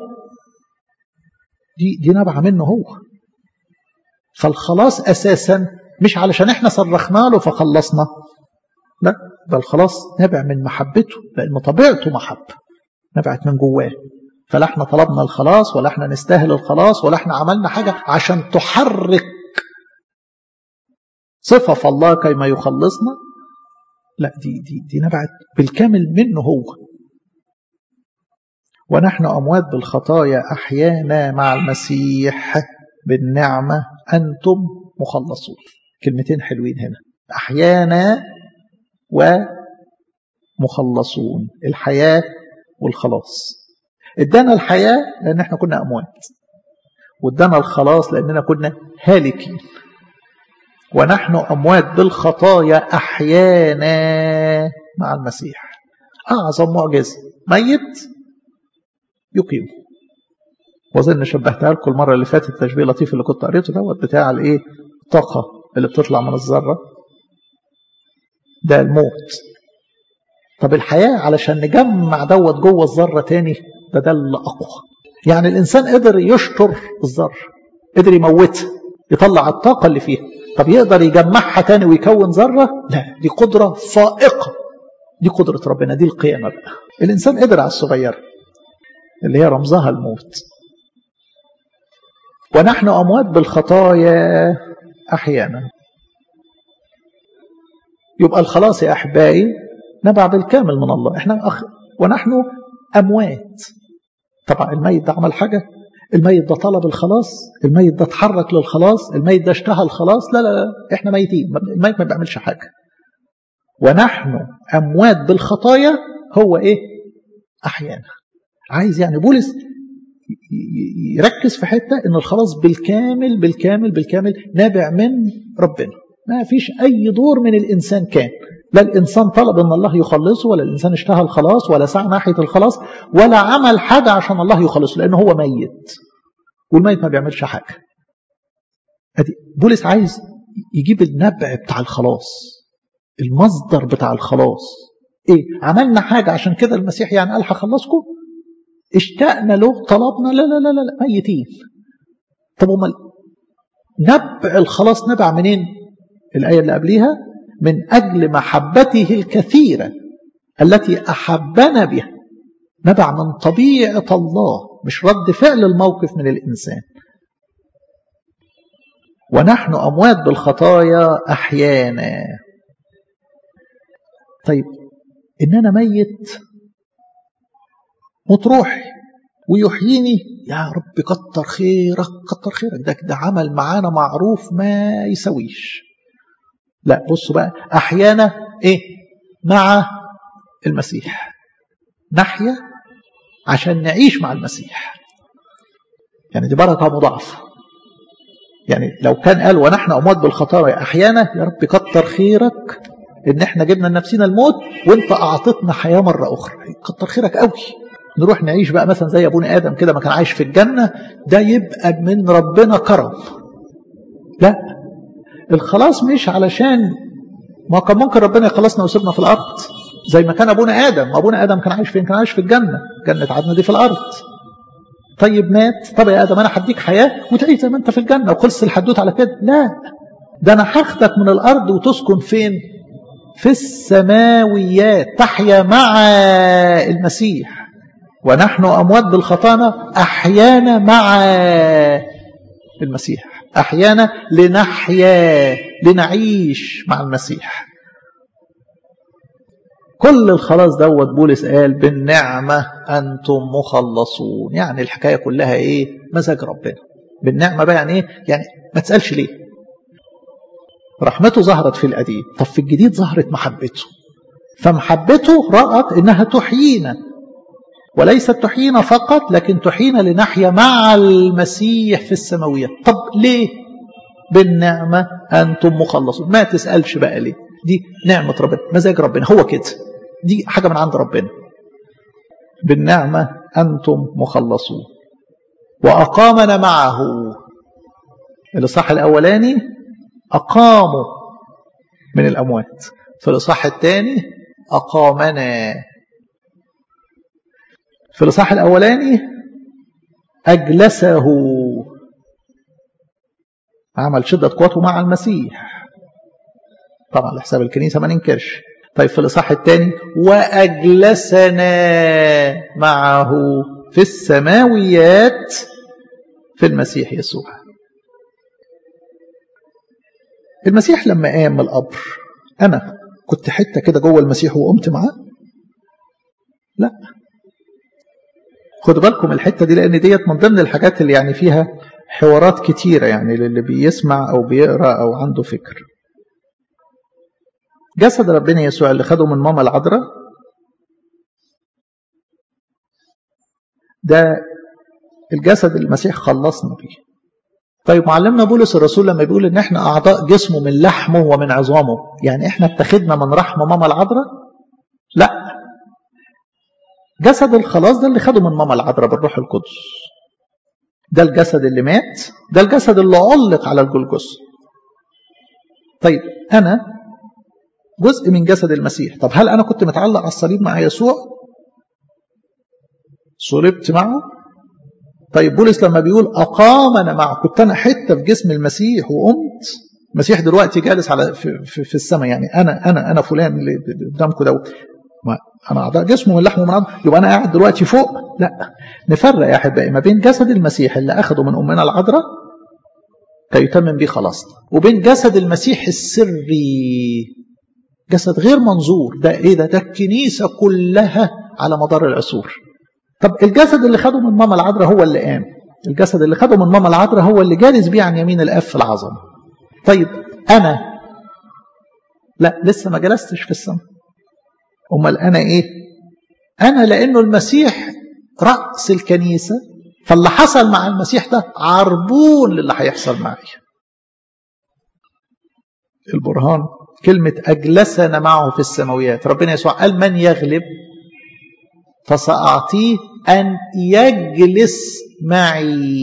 دي دي نابعه منه هو فالخلاص اساسا مش علشان احنا صرخنا له فخلصنا لا بل خلاص نابع من محبته لان طبيعته محبه نبعت من جواه فلا احنا طلبنا الخلاص ولا احنا نستاهل الخلاص ولا احنا عملنا حاجه عشان تحرك صفه في الله كيما يخلصنا لا دي دي دي نبعت بالكامل منه هو ونحن اموات بالخطايا احيانا مع المسيح بالنعمه انتم مخلصون كلمتين حلوين هنا أحيانا ومخلصون الحياة والخلاص ادانا الحياة لأن احنا كنا أموات وادانا الخلاص لأننا كنا هالكين ونحن أموات بالخطايا أحيانا مع المسيح أعظم معجزة ميت يقيم وظن شبهتها لكم المرة اللي فاتت التشبيه اللطيف اللي كنت قريته دوت بتاع الايه الطاقة اللي بتطلع من الذرة ده الموت طب الحياة علشان نجمع دوت جوه الذرة تاني ده ده اللي أقوى يعني الإنسان قدر يشطر الذرة قدر يموتها يطلع الطاقة اللي فيها طب يقدر يجمعها تاني ويكون ذرة لا دي قدرة فائقة دي قدرة ربنا دي القيامة بقى الإنسان قدر على الصغيرة اللي هي رمزها الموت ونحن أموات بالخطايا أحيانا يبقى الخلاص يا أحبائي نبع بالكامل من الله احنا أخ... ونحن أموات طبعا الميت ده عمل حاجة الميت ده طلب الخلاص الميت ده اتحرك للخلاص الميت ده اشتهى الخلاص لا لا لا احنا ميتين الميت ما بيعملش حاجة ونحن أموات بالخطايا هو إيه أحيانا عايز يعني بولس يركز في حتة إن الخلاص بالكامل بالكامل بالكامل نابع من ربنا ما فيش أي دور من الإنسان كان لا الإنسان طلب أن الله يخلصه ولا الإنسان اشتهى الخلاص ولا سعى ناحية الخلاص ولا عمل حاجة عشان الله يخلصه لأنه هو ميت والميت ما بيعملش حاجة أدي بولس عايز يجيب النبع بتاع الخلاص المصدر بتاع الخلاص ايه عملنا حاجة عشان كده المسيح يعني قال هخلصكم اشتقنا له طلبنا لا لا لا لا ميتين طب امال نبع الخلاص نبع منين الآية اللي قبليها من أجل محبته الكثيرة التي أحبنا بها نبع من طبيعة الله مش رد فعل الموقف من الإنسان ونحن أموات بالخطايا أحيانا طيب إن أنا ميت وتروح ويحييني يا رب كتر خيرك كتر خيرك ده ده عمل معانا معروف ما يسويش لا بصوا بقى أحيانا إيه مع المسيح نحيا عشان نعيش مع المسيح يعني دي بركة مضاعفة يعني لو كان قال ونحن أموات بالخطايا أحيانا يا رب كتر خيرك إن إحنا جبنا لنفسنا الموت وإنت أعطتنا حياة مرة أخرى كتر خيرك قوي نروح نعيش بقى مثلا زي أبونا آدم كده ما كان عايش في الجنة ده يبقى من ربنا كرم لا الخلاص مش علشان ما كان ممكن ربنا يخلصنا ويسيبنا في الأرض زي ما كان أبونا آدم أبونا آدم كان عايش فين كان عايش في الجنة جنة عدن دي في الأرض طيب مات طب يا آدم أنا هديك حياة وتعيش زي ما أنت في الجنة وخلص الحدوت على كده لا ده أنا هاخدك من الأرض وتسكن فين في السماويات تحيا مع المسيح ونحن أموات بالخطانة أحيانا مع المسيح أحيانا لنحيا لنعيش مع المسيح كل الخلاص دوت بولس قال بالنعمة أنتم مخلصون يعني الحكاية كلها إيه مزاج ربنا بالنعمة بقى يعني إيه يعني ما تسألش ليه رحمته ظهرت في القديم طب في الجديد ظهرت محبته فمحبته رأت إنها تحيينا وليست تحيينا فقط لكن تحيينا لنحيا مع المسيح في السماويات طب ليه بالنعمة أنتم مخلصون ما تسألش بقى ليه دي نعمة ربنا مزاج ربنا هو كده دي حاجة من عند ربنا بالنعمة أنتم مخلصون وأقامنا معه الإصحاح الأولاني أقاموا من الأموات في الإصحاح الثاني أقامنا في الإصحاح الأولاني أجلسه عمل شدة قوته مع المسيح طبعا لحساب الكنيسة ما ننكرش طيب في الإصحاح الثاني وأجلسنا معه في السماويات في المسيح يسوع المسيح لما قام من القبر أنا كنت حتة كده جوه المسيح وقمت معاه لا خدوا بالكم الحتة دي لأن ديت من ضمن الحاجات اللي يعني فيها حوارات كتيرة يعني للي بيسمع أو بيقرأ أو عنده فكر جسد ربنا يسوع اللي خده من ماما العذراء ده الجسد المسيح خلصنا بيه طيب معلمنا بولس الرسول لما بيقول ان احنا اعضاء جسمه من لحمه ومن عظامه يعني احنا اتخذنا من رحم ماما العذراء لا جسد الخلاص ده اللي خده من ماما العذراء بالروح القدس ده الجسد اللي مات ده الجسد اللي علق على الجلجث طيب انا جزء من جسد المسيح طب هل انا كنت متعلق على الصليب مع يسوع صلبت معه طيب بولس لما بيقول أقامنا معه كنت أنا حتة في جسم المسيح وقمت المسيح دلوقتي جالس على في, في, في السماء يعني أنا أنا أنا فلان اللي قدامكم دوت أنا أعضاء جسمه من لحمه من عظم يبقى أنا قاعد دلوقتي فوق لا نفرق يا أحبائي ما بين جسد المسيح اللي أخده من أمنا العذراء كي يتمم به خلاصنا وبين جسد المسيح السري جسد غير منظور ده ايه ده ده الكنيسه كلها على مدار العصور طب الجسد اللي خده من ماما العذراء هو اللي قام الجسد اللي خده من ماما العذراء هو اللي جالس بيه عن يمين الاب في العظمه طيب انا لا لسه ما جلستش في السماء امال انا ايه انا لانه المسيح راس الكنيسه فاللي حصل مع المسيح ده عربون للي هيحصل معايا البرهان كلمة أجلسنا معه في السماويات ربنا يسوع قال من يغلب فسأعطيه أن يجلس معي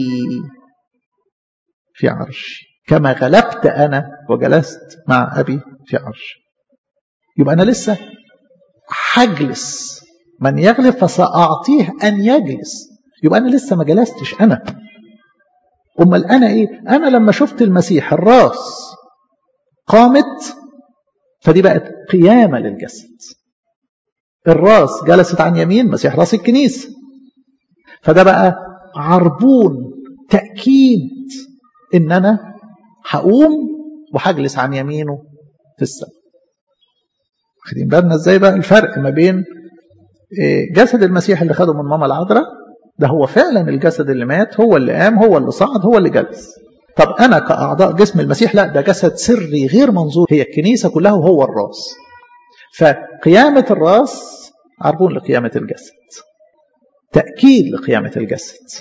في عرش كما غلبت أنا وجلست مع أبي في عرش يبقى أنا لسه هجلس من يغلب فسأعطيه أن يجلس يبقى أنا لسه ما جلستش أنا أمال أنا إيه أنا لما شفت المسيح الراس قامت فدي بقت قيامة للجسد الراس جلست عن يمين مسيح راس الكنيسة فده بقى عربون تأكيد إن أنا هقوم وهجلس عن يمينه في السماء واخدين بالنا ازاي بقى الفرق ما بين جسد المسيح اللي خده من ماما العذراء ده هو فعلا الجسد اللي مات هو اللي قام هو اللي صعد هو اللي جلس طب أنا كأعضاء جسم المسيح لا ده جسد سري غير منظور هي الكنيسة كلها وهو الراس فقيامة الراس عربون لقيامة الجسد تأكيد لقيامة الجسد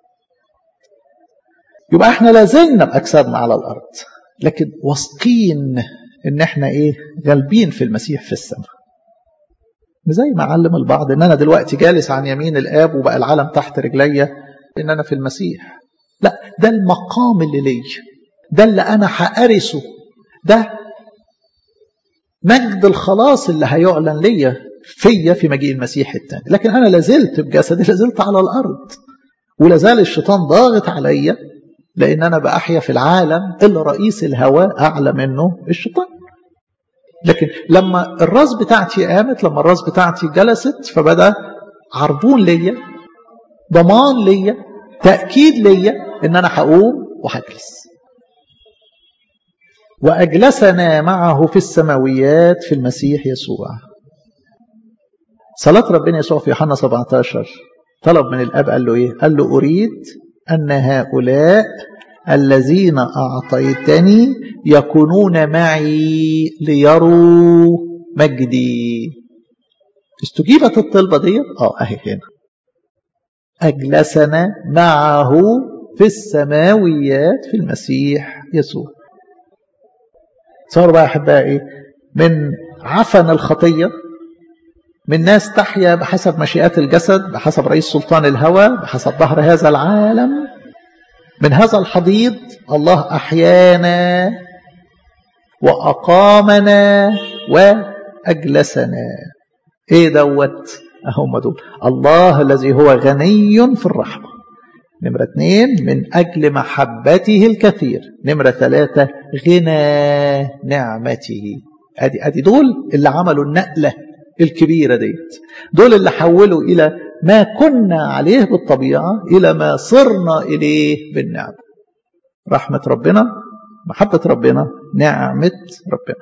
يبقى احنا لازلنا بأجسادنا على الأرض لكن واثقين ان احنا ايه غالبين في المسيح في السماء زي ما علم البعض ان انا دلوقتي جالس عن يمين الاب وبقى العالم تحت رجليا ان انا في المسيح لا ده المقام اللي لي ده اللي انا هأرثه ده مجد الخلاص اللي هيعلن ليا فيا في مجيء المسيح الثاني لكن انا لازلت بجسدي لازلت على الارض ولازال الشيطان ضاغط عليا لان انا بأحيا في العالم اللي رئيس الهواء اعلى منه الشيطان لكن لما الراس بتاعتي قامت لما الراس بتاعتي جلست فبدا عربون ليا ضمان ليا تأكيد ليا ان انا هقوم وهجلس وأجلسنا معه في السماويات في المسيح يسوع صلاة ربنا يسوع في يوحنا 17 طلب من الأب قال له إيه قال له أريد أن هؤلاء الذين أعطيتني يكونون معي ليروا مجدي استجيبت الطلبة دي اه اهي هنا أجلسنا معه في السماويات في المسيح يسوع صار بقى أحبائي من عفن الخطية من ناس تحيا بحسب مشيئات الجسد بحسب رئيس سلطان الهوى بحسب ظهر هذا العالم من هذا الحضيض الله أحيانا وأقامنا وأجلسنا إيه دوت هم دول الله الذي هو غني في الرحمة نمرة اثنين من أجل محبته الكثير نمرة ثلاثة غنى نعمته أدي, أدي دول اللي عملوا النقلة الكبيرة ديت دول اللي حولوا إلى ما كنا عليه بالطبيعة إلى ما صرنا إليه بالنعمة رحمة ربنا محبة ربنا نعمة ربنا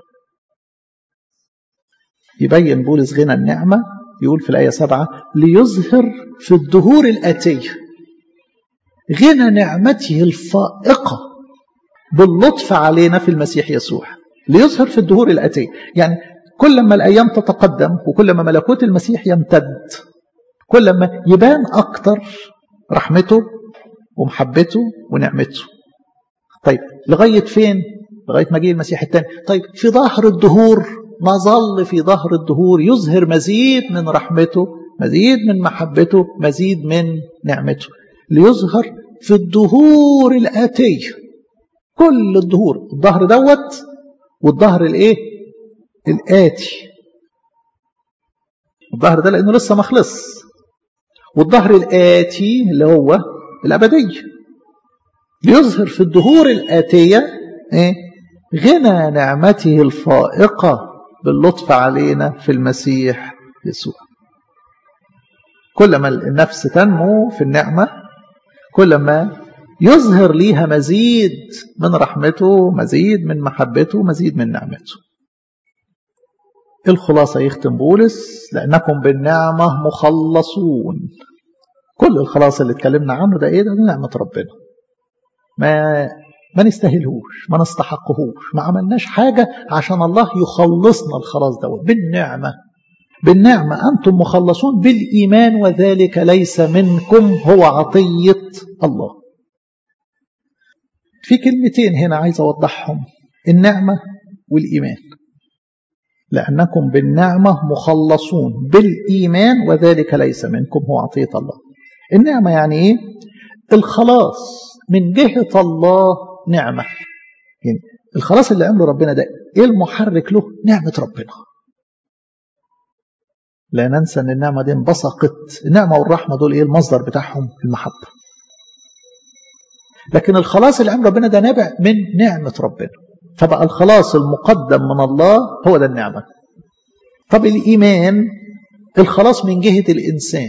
يبين بولس غنى النعمة يقول في الآية سبعة ليظهر في الدهور الآتية غنى نعمته الفائقة باللطف علينا في المسيح يسوع ليظهر في الدهور الآتية يعني كل ما الأيام تتقدم وكل ما ملكوت المسيح يمتد كل ما يبان أكتر رحمته ومحبته ونعمته طيب لغاية فين لغاية ما جه المسيح الثاني طيب في ظهر الدهور نظل في ظهر الدهور يظهر مزيد من رحمته مزيد من محبته مزيد من نعمته ليظهر في الدهور الآتية كل الدهور الظهر دوت والظهر الايه الآتي الظهر ده لأنه لسه ما خلص والظهر الآتي اللي هو الأبدية ليظهر في الدهور الآتية إيه؟ غنى نعمته الفائقة باللطف علينا في المسيح يسوع كلما النفس تنمو في النعمة كلما يظهر ليها مزيد من رحمته مزيد من محبته مزيد من نعمته الخلاصة يختم بولس لأنكم بالنعمة مخلصون كل الخلاص اللي اتكلمنا عنه ده ايه ده, ده نعمة ربنا ما ما نستاهلهوش ما نستحقهوش ما عملناش حاجة عشان الله يخلصنا الخلاص دوت بالنعمة بالنعمة أنتم مخلصون بالإيمان وذلك ليس منكم هو عطية الله في كلمتين هنا عايز أوضحهم النعمة والإيمان لأنكم بالنعمة مخلصون بالإيمان وذلك ليس منكم هو عطية الله النعمة يعني إيه؟ الخلاص من جهة الله نعمة يعني الخلاص اللي عمله ربنا ده إيه المحرك له؟ نعمة ربنا لا ننسى أن النعمة دي انبثقت النعمة والرحمة دول إيه المصدر بتاعهم المحبة لكن الخلاص اللي عمله ربنا ده نابع من نعمة ربنا فبقى الخلاص المقدم من الله هو ده النعمة طب الإيمان الخلاص من جهة الإنسان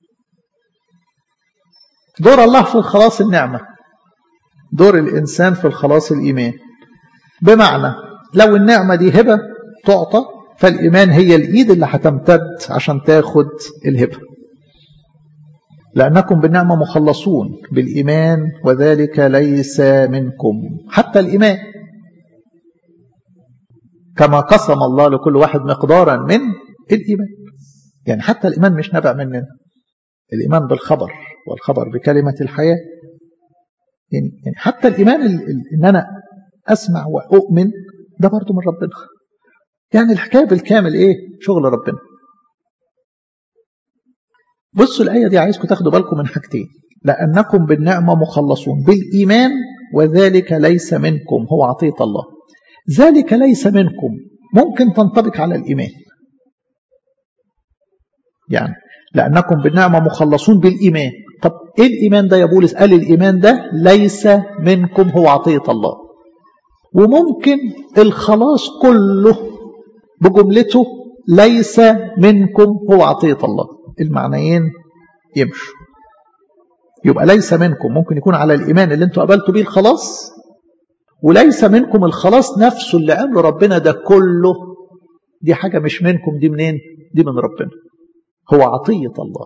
دور الله في الخلاص النعمة دور الإنسان في الخلاص الإيمان بمعنى لو النعمة دي هبة تعطى فالإيمان هي الإيد اللي هتمتد عشان تاخد الهبة لأنكم بالنعمة مخلصون بالإيمان وذلك ليس منكم حتى الإيمان كما قسم الله لكل واحد مقدارا من الإيمان يعني حتى الإيمان مش نبع مننا الإيمان بالخبر والخبر بكلمة الحياة يعني, يعني حتى الإيمان إن أنا أسمع وأؤمن ده برضو من ربنا يعني الحكاية بالكامل إيه شغل ربنا بصوا الآية دي عايزكم تاخدوا بالكم من حاجتين لأنكم بالنعمة مخلصون بالإيمان وذلك ليس منكم هو عطية الله ذلك ليس منكم ممكن تنطبق على الإيمان يعني لأنكم بالنعمة مخلصون بالإيمان طب إيه الإيمان ده يا بولس قال الإيمان ده ليس منكم هو عطية الله وممكن الخلاص كله بجملته ليس منكم هو عطية الله المعنيين يمشوا يبقى ليس منكم ممكن يكون على الإيمان اللي انتوا قبلتوا بيه الخلاص وليس منكم الخلاص نفسه اللي عمله ربنا ده كله دي حاجة مش منكم دي منين دي من ربنا هو عطية الله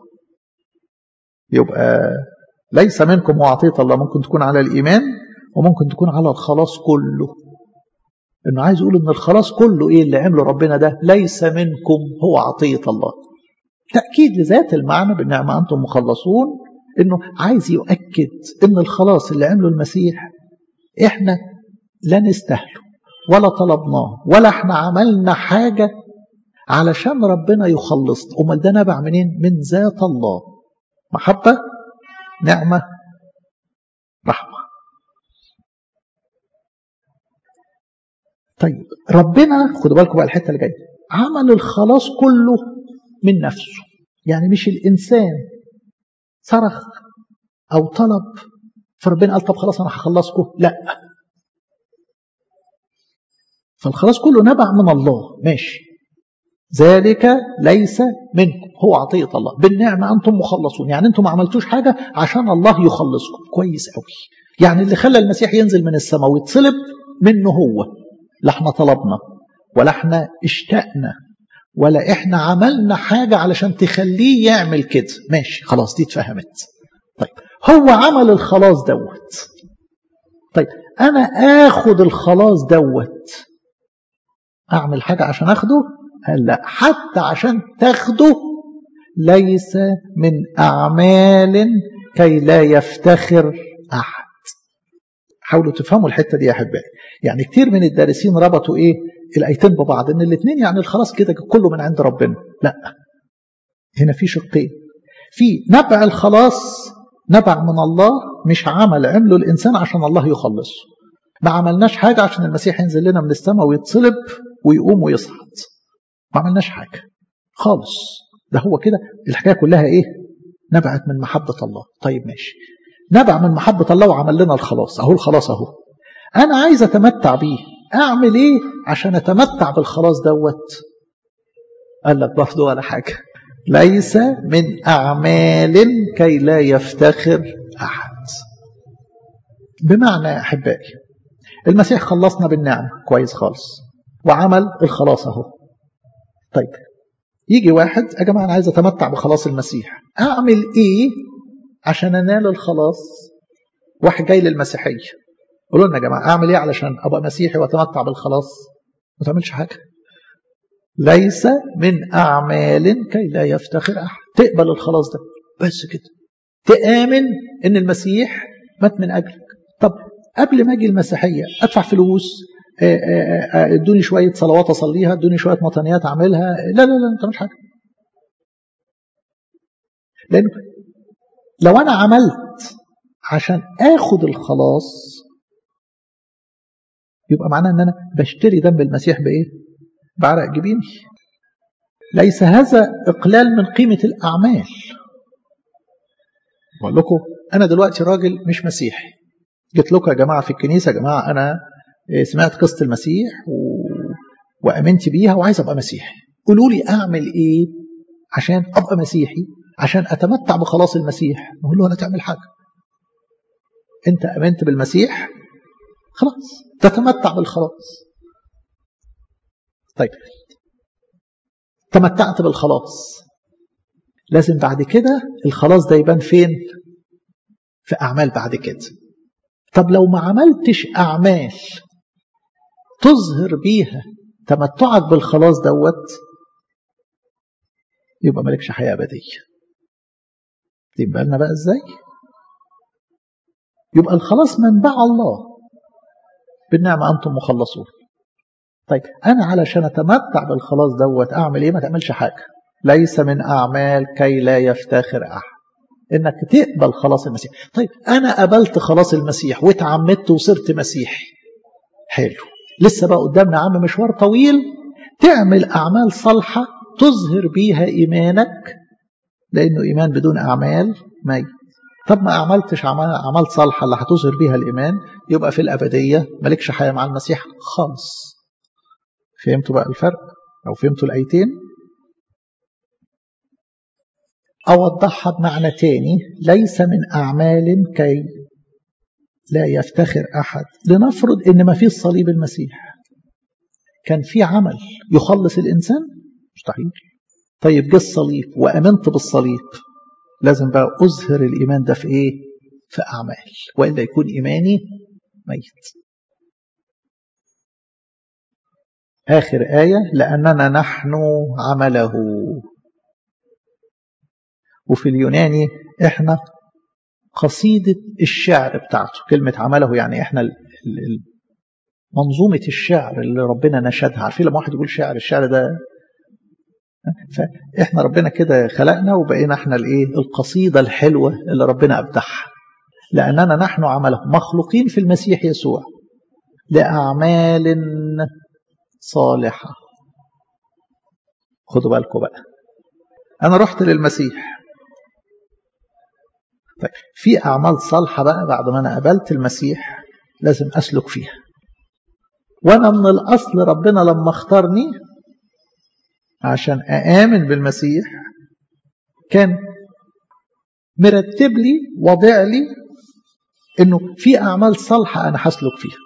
يبقى ليس منكم هو عطية الله ممكن تكون على الإيمان وممكن تكون على الخلاص كله انه عايز يقول ان الخلاص كله ايه اللي عمله ربنا ده ليس منكم هو عطية الله تأكيد لذات المعنى بالنعمة أنتم مخلصون انه عايز يؤكد ان الخلاص اللي عمله المسيح احنا لا نستاهله ولا طلبناه ولا احنا عملنا حاجة علشان ربنا يخلصنا امال ده نبع منين من ذات الله محبة نعمة رحمة طيب ربنا خدوا بالكم بقى الحتة اللي جاية عمل الخلاص كله من نفسه يعني مش الإنسان صرخ أو طلب فربنا قال طب خلاص أنا هخلصكم لا فالخلاص كله نبع من الله ماشي ذلك ليس منكم هو عطية الله بالنعمة أنتم مخلصون يعني أنتم ما عملتوش حاجة عشان الله يخلصكم كويس قوي يعني اللي خلى المسيح ينزل من السماء ويتصلب منه هو لا احنا طلبنا ولا احنا اشتقنا ولا احنا عملنا حاجة علشان تخليه يعمل كده ماشي خلاص دي اتفهمت طيب هو عمل الخلاص دوت طيب أنا آخد الخلاص دوت أعمل حاجة عشان أخده قال لا حتى عشان تاخده ليس من أعمال كي لا يفتخر أحد حاولوا تفهموا الحتة دي يا أحبائي يعني كتير من الدارسين ربطوا إيه الآيتين ببعض إن الاثنين يعني الخلاص كده كله من عند ربنا لا هنا في شقين في نبع الخلاص نبع من الله مش عمل عمله الإنسان عشان الله يخلصه ما عملناش حاجة عشان المسيح ينزل لنا من السماء ويتصلب ويقوم ويصعد ما عملناش حاجة خالص ده هو كده الحكاية كلها ايه نبعت من محبة الله طيب ماشي نبع من محبة الله وعمل لنا الخلاص اهو الخلاص اهو انا عايز اتمتع بيه اعمل ايه عشان اتمتع بالخلاص دوت قال لك برضه ولا حاجة ليس من اعمال كي لا يفتخر احد بمعنى يا احبائي المسيح خلصنا بالنعمة كويس خالص وعمل الخلاص اهو طيب يجي واحد يا جماعة أنا عايز أتمتع بخلاص المسيح أعمل إيه عشان أنال الخلاص واحد جاي للمسيحية قولوا لنا يا جماعة أعمل إيه علشان أبقى مسيحي وأتمتع بالخلاص ما تعملش حاجة ليس من أعمال كي لا يفتخر أحد تقبل الخلاص ده بس كده تآمن إن المسيح مات من أجلك طب قبل ما أجي المسيحية أدفع فلوس ادوني شوية صلوات أصليها ادوني شوية مطنيات أعملها لا لا لا أنت مش حاجة لأنه لو أنا عملت عشان آخد الخلاص يبقى معناه أن أنا بشتري دم المسيح بإيه؟ بعرق جبيني ليس هذا إقلال من قيمة الأعمال بقول لكم أنا دلوقتي راجل مش مسيحي جيت لكم يا جماعة في الكنيسة يا جماعة أنا سمعت قصة المسيح و... وأمنت بيها وعايز أبقى مسيحي قولوا لي أعمل إيه عشان أبقى مسيحي عشان أتمتع بخلاص المسيح نقول له ولا تعمل حاجة أنت أمنت بالمسيح خلاص تتمتع بالخلاص طيب تمتعت بالخلاص لازم بعد كده الخلاص ده يبان فين في أعمال بعد كده طب لو ما عملتش أعمال تظهر بيها تمتعك بالخلاص دوت يبقى مالكش حياة أبدية يبقى لنا بقى ازاي يبقى الخلاص منبع الله بالنعمة أنتم مخلصون طيب أنا علشان أتمتع بالخلاص دوت أعمل إيه ما تعملش حاجة ليس من أعمال كي لا يفتخر أحد إنك تقبل خلاص المسيح طيب أنا قبلت خلاص المسيح واتعمدت وصرت مسيحي حلو لسه بقى قدامنا عم مشوار طويل تعمل أعمال صالحة تظهر بيها إيمانك لأنه إيمان بدون أعمال ميت طب ما عملتش أعمال, أعمال صالحة اللي هتظهر بيها الإيمان يبقى في الأبدية مالكش حياة مع المسيح خالص فهمتوا بقى الفرق أو فهمتوا الآيتين أوضحها بمعنى تاني ليس من أعمال كي لا يفتخر أحد لنفرض إن ما فيش صليب المسيح كان في عمل يخلص الإنسان مستحيل طيب جه الصليب وأمنت بالصليب لازم بقى أظهر الإيمان ده في إيه في أعمال وإلا يكون إيماني ميت آخر آية لأننا نحن عمله وفي اليوناني إحنا قصيدة الشعر بتاعته كلمة عمله يعني إحنا منظومة الشعر اللي ربنا نشدها عارفين لما واحد يقول شعر الشعر ده فإحنا ربنا كده خلقنا وبقينا إحنا الإيه القصيدة الحلوة اللي ربنا أبدعها لأننا نحن عمله مخلوقين في المسيح يسوع لأعمال صالحة خدوا بالكم بقى أنا رحت للمسيح طيب في أعمال صالحة بقى بعد ما أنا قبلت المسيح لازم أسلك فيها وأنا من الأصل ربنا لما اختارني عشان أآمن بالمسيح كان مرتب لي وضع لي إنه في أعمال صالحة أنا هسلك فيها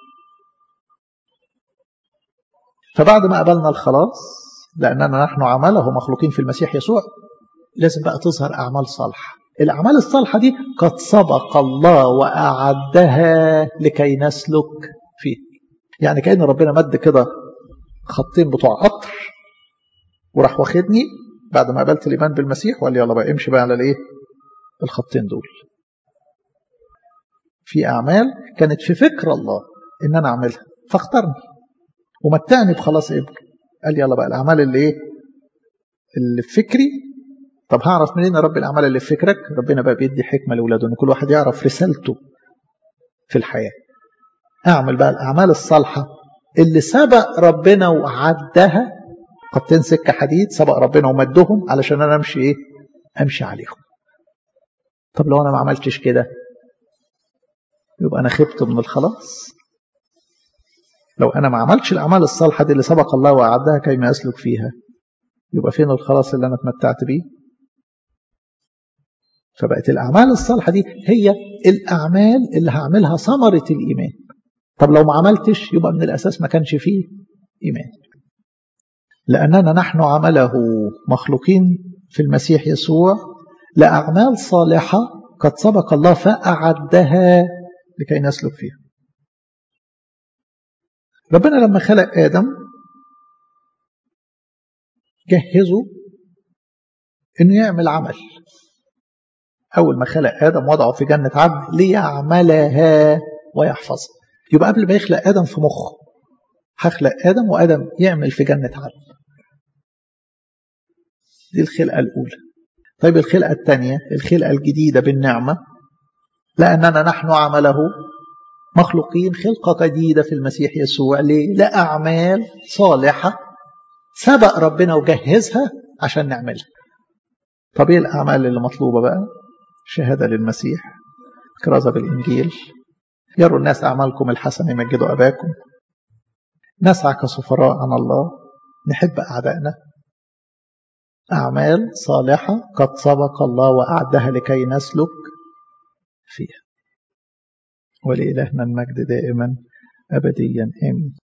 فبعد ما قبلنا الخلاص لأننا نحن عمله مخلوقين في المسيح يسوع لازم بقى تظهر أعمال صالحة الأعمال الصالحة دي قد سبق الله وأعدها لكي نسلك فيه يعني كأن ربنا مد كده خطين بتوع قطر وراح واخدني بعد ما قبلت الإيمان بالمسيح وقال لي يلا بقى امشي بقى على الإيه الخطين دول في أعمال كانت في فكر الله إن أنا أعملها فاختارني ومتعني بخلاص ابنه قال لي يلا بقى الأعمال اللي إيه اللي في فكري طب هعرف منين يا رب الأعمال اللي في فكرك ربنا بقى بيدي حكمة لأولاده إن كل واحد يعرف رسالته في الحياة أعمل بقى الأعمال الصالحة اللي سبق ربنا وعدها خطين سكة حديد سبق ربنا ومدهم علشان أنا أمشي إيه أمشي عليهم طب لو أنا ما عملتش كده يبقى أنا خبت من الخلاص لو أنا ما عملتش الأعمال الصالحة دي اللي سبق الله وأعدها كيما أسلك فيها يبقى فين الخلاص اللي أنا اتمتعت بيه فبقت الأعمال الصالحة دي هي الأعمال اللي هعملها ثمرة الإيمان طب لو ما عملتش يبقى من الأساس ما كانش فيه إيمان لأننا نحن عمله مخلوقين في المسيح يسوع لأعمال صالحة قد سبق الله فأعدها لكي نسلك فيها ربنا لما خلق آدم جهزه انه يعمل عمل اول ما خلق ادم وضعه في جنه عدن ليعملها ويحفظها يبقى قبل ما يخلق ادم في مخه هخلق ادم وادم يعمل في جنه عدن دي الخلقه الاولى طيب الخلقه الثانيه الخلقه الجديده بالنعمه لاننا نحن عمله مخلوقين خلقه جديده في المسيح يسوع ليه لاعمال صالحه سبق ربنا وجهزها عشان نعملها طب ايه الاعمال اللي مطلوبه بقى شهاده للمسيح كرازه بالانجيل يروا الناس اعمالكم الحسنه يمجدوا اباكم نسعى كسفراء عن الله نحب اعدائنا اعمال صالحه قد سبق الله واعدها لكي نسلك فيها ولإلهنا المجد دائما ابديا امين